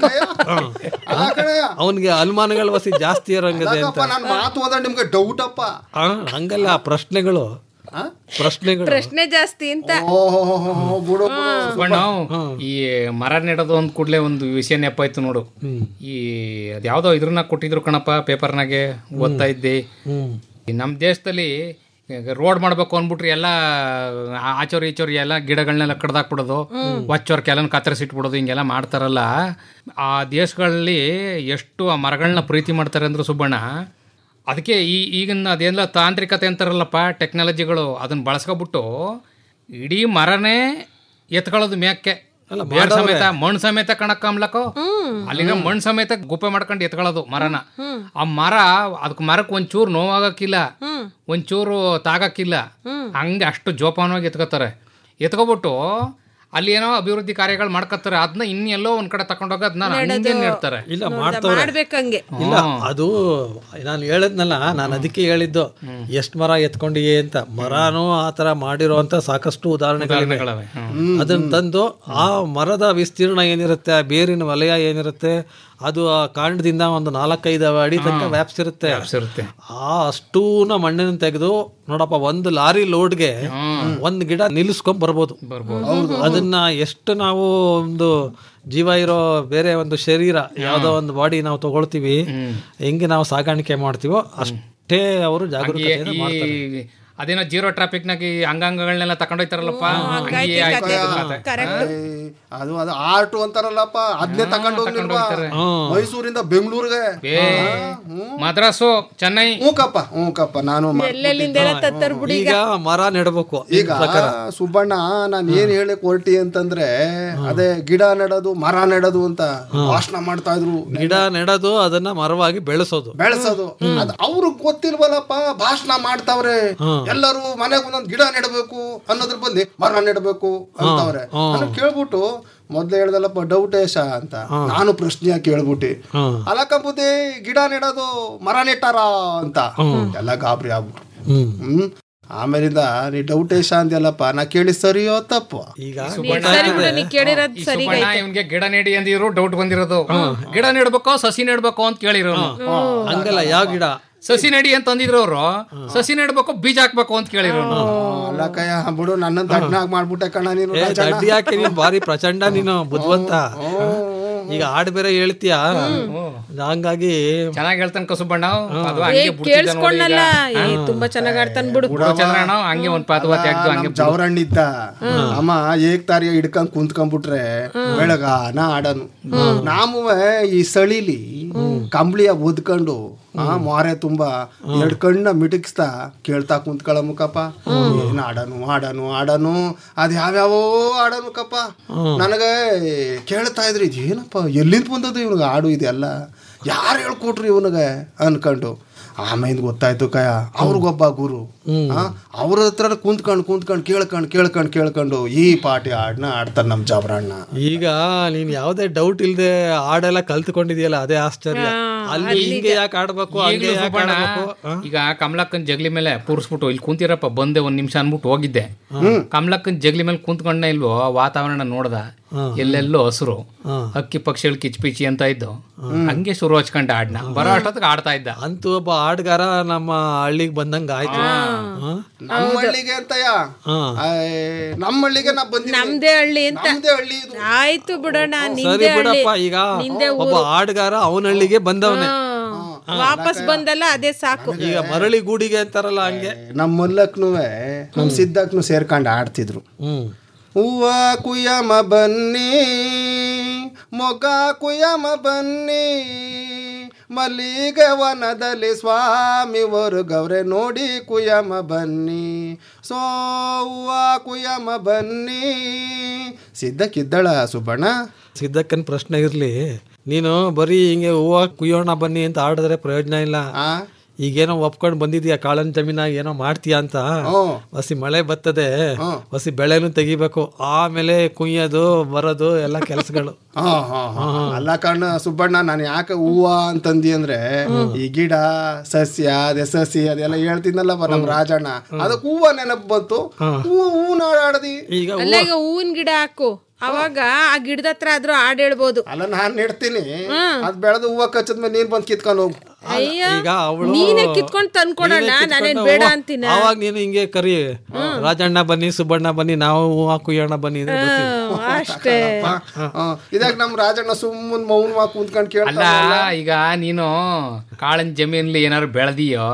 ಅವನಿಗೆ ಅನುಮಾನಗಳು ವಸಿ ಜಾಸ್ತಿ ಇರೋಂಗದೆ ಅಂತ ನಾನು ಮಾತು ಹೋದ ನಿಮ್ಗೆ ಡೌಟ್ ಅಪ್ಪ ಆ, ಹಂಗಲ್ಲ ಪ್ರಶ್ನೆಗಳು ಪ್ರಶ್ನೆಗಳು ಪ್ರಶ್ನೆ ಜಾಸ್ತಿ ಅಂತ ಓಹೋ ಬಿಡು ಸುಬ್ಬಣ್ಣ ಈ ಮರ ನೆಡೋದು ಅಂದ್ ಕೂಡ್ಲೆ ಒಂದು ವಿಷಯ ನೆಪಾಯ್ತು ನೋಡು ಈ ಅದ್ಯಾವ್ದೋ ಇದ್ರನ್ನ ಕೊಟ್ಟಿದ್ರು ಕಣಪ್ಪ ಪೇಪರ್ನಾಗೆ ಓದ್ತಾ ಇದ್ದೆ ಈ ನಮ್ಮ ದೇಶದಲ್ಲಿ ರೋಡ್ ಮಾಡ್ಬೇಕು ಅಂದ್ಬಿಟ್ರಿ ಎಲ್ಲ ಆಚೋರಿ ಈಚೋರಿ ಎಲ್ಲ ಗಿಡಗಳನ್ನೆಲ್ಲ ಕಡ್ದಾಕ್ಬಿಡೋದು ವಚ್ಚೋರ್ ಕೆಲನ್ ಕತ್ತರಿಸಿಟ್ಬಿಡೋದು ಹಿಂಗೆಲ್ಲ ಮಾಡ್ತಾರಲ್ಲ ಆ ದೇಶಗಳಲ್ಲಿ ಎಷ್ಟು ಆ ಮರಗಳನ್ನ ಪ್ರೀತಿ ಮಾಡ್ತಾರೆ ಅಂದ್ರೆ ಸುಬ್ಬಣ್ಣ ಅದಕ್ಕೆ ಈ ಈಗಿನ ಅದೇನೆಲ್ಲ ತಾಂತ್ರಿಕತೆ ಅಂತಾರಲ್ಲಪ್ಪ ಟೆಕ್ನಾಲಜಿಗಳು ಅದನ್ನ ಬಳಸ್ಕೊಬಿಟ್ಟು ಇಡೀ ಮರನೇ ಎತ್ಕೊಳ್ಳೋದು ಮ್ಯಾಕ್ಕೆ ಅಲ್ಲ, ಬೇರ್ ಮಾಡವ್ರೆ. ಸಮೇತ ಮಣ್ಣು ಸಮೇತ ಕಣಕ್ ಕಮ್ಲಕ್ಕೋ ಅಲ್ಲಿನ ಮಣ್ಣು ಸಮೇತ ಗುಪ್ಪೆ ಮಾಡ್ಕೊಂಡು ಎತ್ಕೊಳ್ಳೋದು ಮರನ ಆ ಮರ ಅದಕ್ಕೆ ಮರಕ್ಕೆ ಒಂಚೂರು ನೋವಾಗಕ್ಕಿಲ್ಲ ಒಂಚೂರು ತಾಗಕ್ಕಿಲ್ಲ ಹಂಗೆ ಅಷ್ಟು ಜೋಪಾನವಾಗಿ ಎತ್ಕೋತಾರೆ ಎತ್ಕೊಬಿಟ್ಟು ಅಲ್ಲಿ ಏನೋ ಅಭಿವೃದ್ಧಿ ಕಾರ್ಯಗಳು ಮಾಡ್ಕೊತಾರೆ ಅದನ್ನ ಇನ್ನೆಲ್ಲೋ ಒಂದ್ ಕಡೆ ತಕೊಂಡೋಗಿ ಅದನ್ನ ಹಂಗೆ ನೆಡ್ತಾರೆ ಇಲ್ಲ ಮಾಡ್ತವ್ರೆ ಮಾಡ್ಬೇಕಂಗೆ ಇಲ್ಲ ಅದು ನಾನು ಹೇಳದ್ನಲ್ಲ ನಾನು ಅದಕ್ಕೆ ಹೇಳಿದ್ದು ಎಷ್ಟ್ ಮರ ಎತ್ಕೊಂಡಿಯೇ ಅಂತ ಮರನೂ ಆ ತರ ಮಾಡಿರೋಂತ ಸಾಕಷ್ಟು ಉದಾಹರಣೆಗಳಿವೆ ಉದಾಹರಣೆಗಳಿವೆ. ಹ್ಮ್. ಅದನ್ನ ತಂದು ಆ ಮರದ ವಿಸ್ತೀರ್ಣ ಏನಿರುತ್ತೆ ಆ ಬೇರಿನ ವಲಯ ಏನಿರುತ್ತೆ ಅದು ಆ ಕಾಂಡದಿಂದ ಒಂದು ನಾಲ್ಕೈದು ಅಡಿ ತನಕ ವ್ಯಾಪ್ಸಿರುತ್ತೆ ವ್ಯಾಪ್ಸಿರುತ್ತೆ. ಆ ಅಷ್ಟೂನ ಮಣ್ಣನ್ನು ತೆಗೆದು ನೋಡಪ್ಪ ಒಂದು ಲಾರಿ ಲೋಡ್ಗೆ ಒಂದ್ ಗಿಡ ನಿಲ್ಲಿಸ್ಕೊಂಡ್ ಬರ್ಬೋದು ಅದನ್ನ ಎಷ್ಟು ನಾವು ಒಂದು ಜೀವ ಇರೋ ಬೇರೆ ಒಂದು ಶರೀರ ಯಾವ್ದೋ ಒಂದು ಬಾಡಿ ನಾವು ತಗೊಳ್ತೀವಿ ಹೆಂಗೆ ನಾವು ಸಾಗಾಣಿಕೆ ಮಾಡ್ತೀವೋ ಅಷ್ಟೇ ಅವರು ಜಾಗರೂಕತೆಯಿಂದ ಈ ಮಾಡ್ತಾರೆ ಅದೇನೋ ಜೀರೋ ಟ್ರಾಫಿಕ್ ನಾಗ ಈ ಅಂಗಾಂಗಗಳನ್ನೆಲ್ಲ ತಕೊಂಡೋಯ್ತಾರಲ್ಲಪ್ಪ ಹಂಗೆ ಆಯ್ತು ಅದು ಕತೆ. ಏಯ್, ಅದು ಅದು ಆರ್ಟು ಅಂತಾರಲ್ಲಪ್ಪ ಅದನ್ನೇ ತಗೊಂಡು ಹೋಗ್ಲಿಲ್ವಾ ಮೈಸೂರಿಂದ ಬೆಂಗಳೂರಿಗೆ ಏ, ಮದ್ರಾಸು ಚೆನ್ನೈ ಹ್ಞೂಕಪ್ಪ ಹ್ಞೂಕಪ್ಪ ನಾನು ಮ- ಎಲ್ಲೆಲ್ಲಿಂದೆಲ್ಲ ತತ್ತರ್ ಬಿಡಿ ಈಗ ಮರ ನೆಡಬೇಕು ಈಗ ಸುಬ್ಬಣ್ಣ ನಾನು ಏನ್ ಹೇಳಕ್ ಹೊರಟಿ ಅಂತಂದ್ರೆ ಅದೇ ಗಿಡ ನೆಡೋದು ಮರ ನೆಡೋದು ಅಂತ ಭಾಷಣ ಮಾಡ್ತಾ ಇದ್ರು ಗಿಡ ನೆಡೋದು ಅದನ್ನ ಮರವಾಗಿ ಬೆಳೆಸೋದು ಬೆಳೆಸೋದು ಅದ್ ಅವ್ರಿಗೆ ಗೊತ್ತಿಲ್ವಲ್ಲಪ್ಪ ಭಾಷಣ ಮಾಡ್ತಾವ್ರೆ ಎಲ್ಲರೂ ಮನೆಗೆ ಒಂದೊಂದು ಗಿಡ ನೆಡಬೇಕು ಅನ್ನೋದ್ರ ಬದಲಿ ಮರ ನೆಡಬೇಕು ಅಂತವ್ರೆ ನಾನು ಕೇಳ್ಬಿಟ್ಟು ಮೊದ್ಲು ಹೇಳ್ದಲ್ಲಪ್ಪ ಡೌಟೇಶ ಅಂತ ನಾನು ಪ್ರಶ್ನೆ ಕೇಳ್ಬಿಟ್ಟಿ ಅಲಕಂಬುದಿ ಗಿಡ ನೆಡೋದು ಮರ ನೆಟ್ಟಾರ ಅಂತ ಎಲ್ಲ ಗಾಬರಿ ಆಗ್ಬಿಟ್ರು ಹ್ಮ್ ಆಮೇಲಿಂದ ನೀ ಡೌಟೇಶ ಅಂದ್ಯಲ್ಲಪ್ಪ ನಾ ಕೇಳಿ ಸರಿಯೋ ತಪ್ಪು ಈಗ ಸರಿ ಬಿಡು, ನೀ ಕೇಳಿರೋದ್ ಈ ಸರಿ ಸುಬ್ಬಣ್ಣ ಇವ್ನಿಗೆ ಗಿಡ ನೆಡಿ ಅಂದಿದ್ರು ಡೌಟ್ ಬಂದಿರೋದು ಗಿಡ ನೆಡ್ಬೇಕೋ ಸಸಿ ನೆಡ್ಬೇಕೋ ಅಂತ ಕೇಳಿರೋನು ಹಂಗಲ್ಲ ಯಾವ ಗಿಡ ಸಸಿ ನೆಡಿ ಅಂತ ಅಂದಿದ್ರು ಅವರು ಸಸಿ ನೆಡ್ಬೇಕು ಬೀಜ ಹಾಕ್ಬೇಕು ಅಂತ ಕೇಳಿರೋನು ಅಲ್ಲ ಕಯ್ಯ ಬಿಡು ನನ್ನ ದಡ್ನಾಗ್ ಮಾಡ್ಬಿಟ್ಟೆ ಕಣ ನೀನು ಏ, ರಾಜಣ್ಣ. ದಡ್ಡಿ ಯಾಕೆ ನೀನ್ ಭಾರಿ ಪ್ರಚಂಡ ನೀನು ಬುದ್ಧಿವಂತ ಈಗ ಹಾಡ್ ಬೇರೆ ಹೇಳ್ತೀಯ ಹಂಗಾಗಿ ಚೆನ್ನಾಗಿ ಹೇಳ್ತಾನೆ ಕಸುಬಣ್ಣ ಅದು ಏ ಹಂಗೆ ಬಿಡ್ತಿದ್ದ ನೋಡಿ ಕೇಳಿಸ್ಕೊಂಡಲ್ಲ ಈಗ. ಏ ತುಂಬಾ ಚೆನ್ನಾಗ್ ಆಡ್ತಾನ್ ಬಿಡು ಬಿಡು ಚಂದ್ರಣ್ಣ ಹಂಗೆ ಒಂದ್ ಪಾತವ ತೆಗ್ದು ಹಂಗೆ ನಮ್ ಜವರಣ್ಣಿದ್ದ ಅಮ್ಮ ಏಕ್ ತಾರಿಯ ಹಿಡ್ಕೊಂಡ್ ಕುಂತ್ಕೊಂಡ್ಬಿಟ್ರೆ ಬೆಳಗಾನ ಆಡನು ನಾಮುವೆ ಈ ಸಳಿಲಿ ಕಂಬಳಿಯ ಒದ್ಕೊಂಡು ಆ ಮೊರೆ ತುಂಬಾ ಎರಡ್ ಕಣ್ಣ ಮಿಟಕ್ಸ್ತಾ ಕೇಳ್ತಾ ಕುಂತ್ಕೊಳ್ಳ ಮುಖಪ್ಪ ಏನ್ ಆಡನು ಆಡನು ಆಡನು ಅದ್ ಯಾವ್ಯಾವೋ ಆಡನು ಕಪ್ಪ ನನಗೆ ಕೇಳ್ತಾ ಇದ್ರಿ ಇದೇನಪ್ಪ ಎಲ್ಲಿಂದ ಬಂದದ್ದು ಇವ್ನಿಗೆ ಆಡು ಇದೆಲ್ಲ ಯಾರು ಹೇಳ್ಕೊಟ್ರು ಇವನಿಗೆ ಅನ್ಕೊಂಡು ಆಮೇಲೆ ಗೊತ್ತಾಯ್ತು ಕಯ ಅವ್ರಿಗೊಬ್ಬ ಗುರು ಆ, ಅವ್ರ ಹತ್ರ ಕುಂತ್ಕೊಂಡು ಕುಂತ್ಕೊಂಡು ಕೇಳ್ಕೊಂಡು ಕೇಳ್ಕೊಂಡು ಕೇಳ್ಕೊಂಡು ಈ ಪಾಟಿ ಹಾಡ್ನ ಆಡ್ತಾನೆ ನಮ್ ಜಾಬ್ರಣ್ಣ ಈಗ ನೀನ್ ಯಾವ್ದೇ ಡೌಟ್ ಇಲ್ದೆ ಹಾಡೆಲ್ಲ ಕಲ್ತ್ಕೊಂಡಿದ್ಯಲ್ಲ ಅದೇ ಆಶ್ಚರ್ಯ ಅಲ್ಲಿ ಹಿಂಗೆ ಯಾಕೆ ಆಡ್ಬೇಕು ಹಂಗೆ ಈಗ್ಲೂ ಯಾಕೆ ಸುಬ್ಬಣ್ಣ, ಆಡ್ಬೇಕು ಈಗ ಕಮಲಕ್ಕನ್ ಜಗ್ಲಿ ಮೇಲೆ ಕೂರಿಸ್ಬಿಟ್ಟು ಇಲ್ಲಿ ಕುಂತಿರಪ್ಪ ಬಂದೆ ಒಂದ್ ನಿಮಿಷ ಅನ್ಬಿಟ್ಟು ಹೋಗಿದ್ದೆ ಕಮಲಕ್ಕನ್ ಜಗ್ಲಿ ಮೇಲೆ ಕುಂತ್ಕೊಂಡ ಇಲ್ವೋ ವಾತಾವರಣ ನೋಡ್ದ ಎಲ್ಲೆಲ್ಲೋ ಹಸಿರು ಹಕ್ಕಿ ಪಕ್ಷಿಗಳು ಕಿಚ್ಪಿಚಿ ಅಂತ ಇದ್ದು ಹಂಗೆ ಶುರು ಹಚ್ಕೊಂಡ ಆಡ್ನ ಬರೋ ಅಷ್ಟೊತ್ತಿಗೆ ಆಡ್ತಾ ಇದ್ದ ಅಂತೂ ಒಬ್ಬ ಆಡ್ಗಾರ ನಮ್ಮ ಹಳ್ಳಿಗೆ ಬಂದಂಗ ಆಯ್ತು ಹಾ? ನಮ್ಮ ಹಳ್ಳಿಗೆ ಅಂತಯ್ಯ ಹಾ. ಆಯ್, ನಮ್ಮ ಹಳ್ಳಿಗೆ ನಾ ಬಂದಿನಿ ನಮ್ದೇ ಹಳ್ಳಿ ಅಂತ ನಮ್ದೇ ಹಳ್ಳಿ ಇದು ಆಯ್ತು ಬಿಡೋಣ ಸರಿ ನಿಂದೆ ಹಳ್ಳಿ ಬಿಡಪ್ಪ ಈಗ ನಿಂದೆ ಒಬ್ಬ ಆಡ್ಗಾರ ಅವನ ಹಳ್ಳಿಗೆ ಬಂದವನೇ ಹಾ. ವಾಪಸ್ ಬಂದಲ್ಲ ಅದೇ ಸಾಕು ಈಗ ಮರಳಿ ಗೂಡಿಗೆ ಅಂತಾರಲ್ಲ ಹಂಗೆ ನಮ್ಮ ಮಲ್ಲಕ್ನುವೆ ನಮ್ಮ ಸಿದ್ದಕ್ನು ಸೇರ್ಕೊಂಡು ಆಡ್ತಿದ್ರು ಹ್ಮ್ ಹೂವ ಕುಯಮ ಬನ್ನಿ ಮೊಗ ಕುಯಮ ಬನ್ನಿ ಮಲ್ಲಿಗೆ ವನದಲ್ಲಿ ಸ್ವಾಮಿ ಗೌರೆ ನೋಡಿ ಕುಯಮ ಬನ್ನಿ ಸೋ ಹೂವ ಕುಯಮ ಬನ್ನಿ ಸಿದ್ದಕ್ಕಿದ್ದಳ ಸುಬ್ಬಣ್ಣ ಸಿದ್ದಕ್ಕನ್ ಪ್ರಶ್ನೆ ಇರ್ಲಿ ನೀನು ಬರೀ ಹಿಂಗೆ ಹೂವ ಕುಯ್ಯೋಣ ಬನ್ನಿ ಅಂತ ಆಡಿದ್ರೆ ಪ್ರಯೋಜನ ಇಲ್ಲ ಆ ಈಗೇನೋ ಒಪ್ಕೊಂಡು ಬಂದಿದ್ಯಾ ಕಾಳನ್ ಜಮೀನಾಗ ಏನೋ ಮಾಡ್ತೀಯ ಅಂತ ಹ್ಮ್. ಹಸಿ ಮಳೆ ಬರ್ತದೆ ಹಸಿ ಬೆಳೆನೂ ತೆಗಿಬೇಕು ಆಮೇಲೆ ಕುಯ್ಯೋದು ಬರೋದು ಎಲ್ಲ ಕೆಲಸಗಳು ಹಾ ಹಾ ಹಾ ಅಲ್ಲ ಕಣ್ಣ ಸುಬ್ಬಣ್ಣ ನಾನು ಯಾಕೆ ಹೂವ ಅಂತಂದಿ ಅಂದ್ರೆ ಈ ಗಿಡ ಸಸ್ಯ ಅದೇ ಸಸಿ ಅದೆಲ್ಲ ಹೇಳ್ತಿದ್ನಲ್ಲ ನಮ್ ರಾಜಣ್ಣ ಅದಕ್ಕೆ ಹೂವ ನೆನಪು ಬಂತು ಹೂ ಹೂನ ಆಡದಿ ಈಗ ಅಲ್ಲ ಈಗ ಹೂವಿನ ಗಿಡ ಹಾಕು ಅವಾಗ ಆ ಗಿಡದ ಹತ್ರ ಆದ್ರೂ ಹಾಡ್ ಹೇಳ್ಬೋದು ಅಲ್ಲ ನಾನ್ ನೆಡ್ತೀನಿ ಅದ್ ಬೆಳೆದು ಹೂವ ಕಚ್ಚದ್ಮೇಲೆ ನೀನ್ ಬಂದ್ ಕಿತ್ಕೊಂಡು ಹೋಗು ಅಯ್ಯ ಈಗ ಅವಳು ನೀನೇ ಕಿತ್ಕೊಂಡ್ ತಂದ್ಕೊಡೋಣ ನಾನೇನ್ ಬೇಡ ಅಂತೀನ ಅವಾಗ ನೀನು ಹಿಂಗೆ ಕರಿ ರಾಜಣ್ಣ ಬನ್ನಿ ಸುಬ್ಬಣ್ಣ ಬನ್ನಿ ನಾವು ಹೂವ ಕುಯ್ಯೋಣ ಬನ್ನಿ ಅಂದ್ರೆ ಬರ್ತೀವಿ. ಅಷ್ಟೇ ಇದಾಗ ನಮ್ ರಾಜಣ್ಣ ಸುಮ್ಮನ್ ಮೌನವಾಗಿ ಕುಂತ್ಕೊಂಡು ಅಲ್ಲ ಕೇಳ್ತಾರಲ್ಲ ಈಗ ನೀನು ಕಾಳನ್ ಜಮೀನ್ಲಿ ಏನಾದ್ರು ಬೆಳೆದಿಯೋ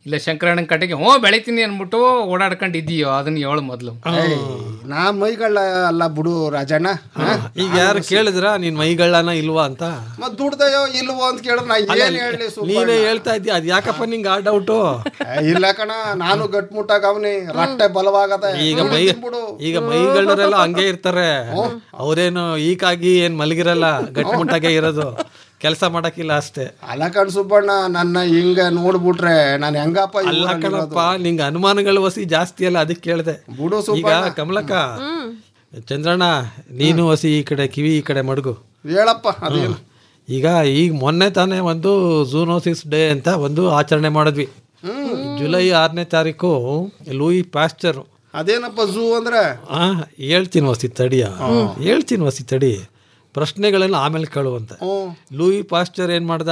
ಇಲ್ಲ ಶಂಕರಣ್ಣನ ಕಟ್ಟಿಗೆ ಹ್ಞೂ ಬೆಳಿತೀನಿ ಅನ್ಬಿಟ್ಟು ಓಡಾಡ್ಕೊಂಡು ಇದೀಯೋ ಅದನ್ನ ಹೇಳು ಮೊದಲು ನಾ ಮೈಗಳ ಅಲ್ಲ ಬಿಡು ರಾಜಣ್ಣ ಈಗ ಯಾರು ಕೇಳಿದ್ರ ನೀನ್ ಮೈಗಳನ್ನ ಇಲ್ವಾ ಅಂತ ಮತ್ ದುಡ್ದಯೋ ಇಲ್ವೋ ಅಂತ ಕೇಳಿದ್ರೆ ನಾ ಅಲ್ಲ, ಏನ್ ಹೇಳಿ ನೀನೇ ಹೇಳ್ತಾ ಇದ್ದೀಯ ಅದ್ ಯಾಕಪ್ಪ ನಿಂಗೆ ಆ ಡೌಟು ಇಲ್ಲ ಕಣ ನಾನು ಗಟ್ಮುಟ್ಟಾಗ ಅವನಿ ರಟ್ಟೆ ಬಲವಾಗದೆ ಈಗ ಮೈ ಈಗ ಮೈಗಳರೆಲ್ಲ ಹಂಗೆ ಇರ್ತಾರೆ ಅವ್ರೇನು ಈಕಾಗಿ ಏನ್ ಮಲಗಿರಲ್ಲ ಗಟ್ಟಿಮುಟ್ಟಾಗೆ ಇರೋದು ಕೆಲಸ ಮಾಡಕ್ಕಿಲ್ಲ ಅಷ್ಟೇ ಅಲ್ಲ ಕಣ್ ಸುಬ್ಬಣ್ಣ ನನ್ನ ಹಿಂಗ ನೋಡ್ಬಿಟ್ರೆ ನಾನು ಹೆಂಗಪ್ಪ ಈ ಅಲ್ಲ ಊರಲ್ಲಿ ಇರೋದು? ಕಣಪ್ಪ ನಿಂಗೆ ಅನುಮಾನಗಳು ವಸಿ ಜಾಸ್ತಿ ಅಲ್ಲ ಅದಕ್ಕೆ ಕೇಳಿದೆ ಬಿಡು ಈಗ ಸುಬ್ಬಣ್ಣ ಕಮಲಕ್ಕ ಚಂದ್ರಣ್ಣ ನೀನು ವಸಿ ಈ ಕಡೆ ಕಿವಿ ಈ ಕಡೆ ಮಡಗು ಹೇಳಪ್ಪ ಅದೇನು ಈಗ ಈಗ ಮೊನ್ನೆ ತಾನೇ ಒಂದು ಝೂನೋಸಿಸ್ ಡೇ ಅಂತ ಒಂದು ಆಚರಣೆ ಮಾಡಿದ್ವಿ ಜುಲೈ ಆರನೇ ತಾರೀಕು ಲೂಯಿ ಪ್ಯಾಸ್ಚರ್ ಅದೇನಪ್ಪ ಝೂ ಅಂದ್ರೆ ಆ ಹೇಳ್ತೀನಿ ವಸಿ ತಡಿಯ ಹೇಳ್ತೀನಿ ವಸಿ ತಡಿ ಪ್ರಶ್ನೆಗಳನ್ನ ಆಮೇಲೆ ಕೇಳುವಂತ ಲೂಯಿ ಪಾಸ್ಚರ್ ಏನ್ ಮಾಡ್ದ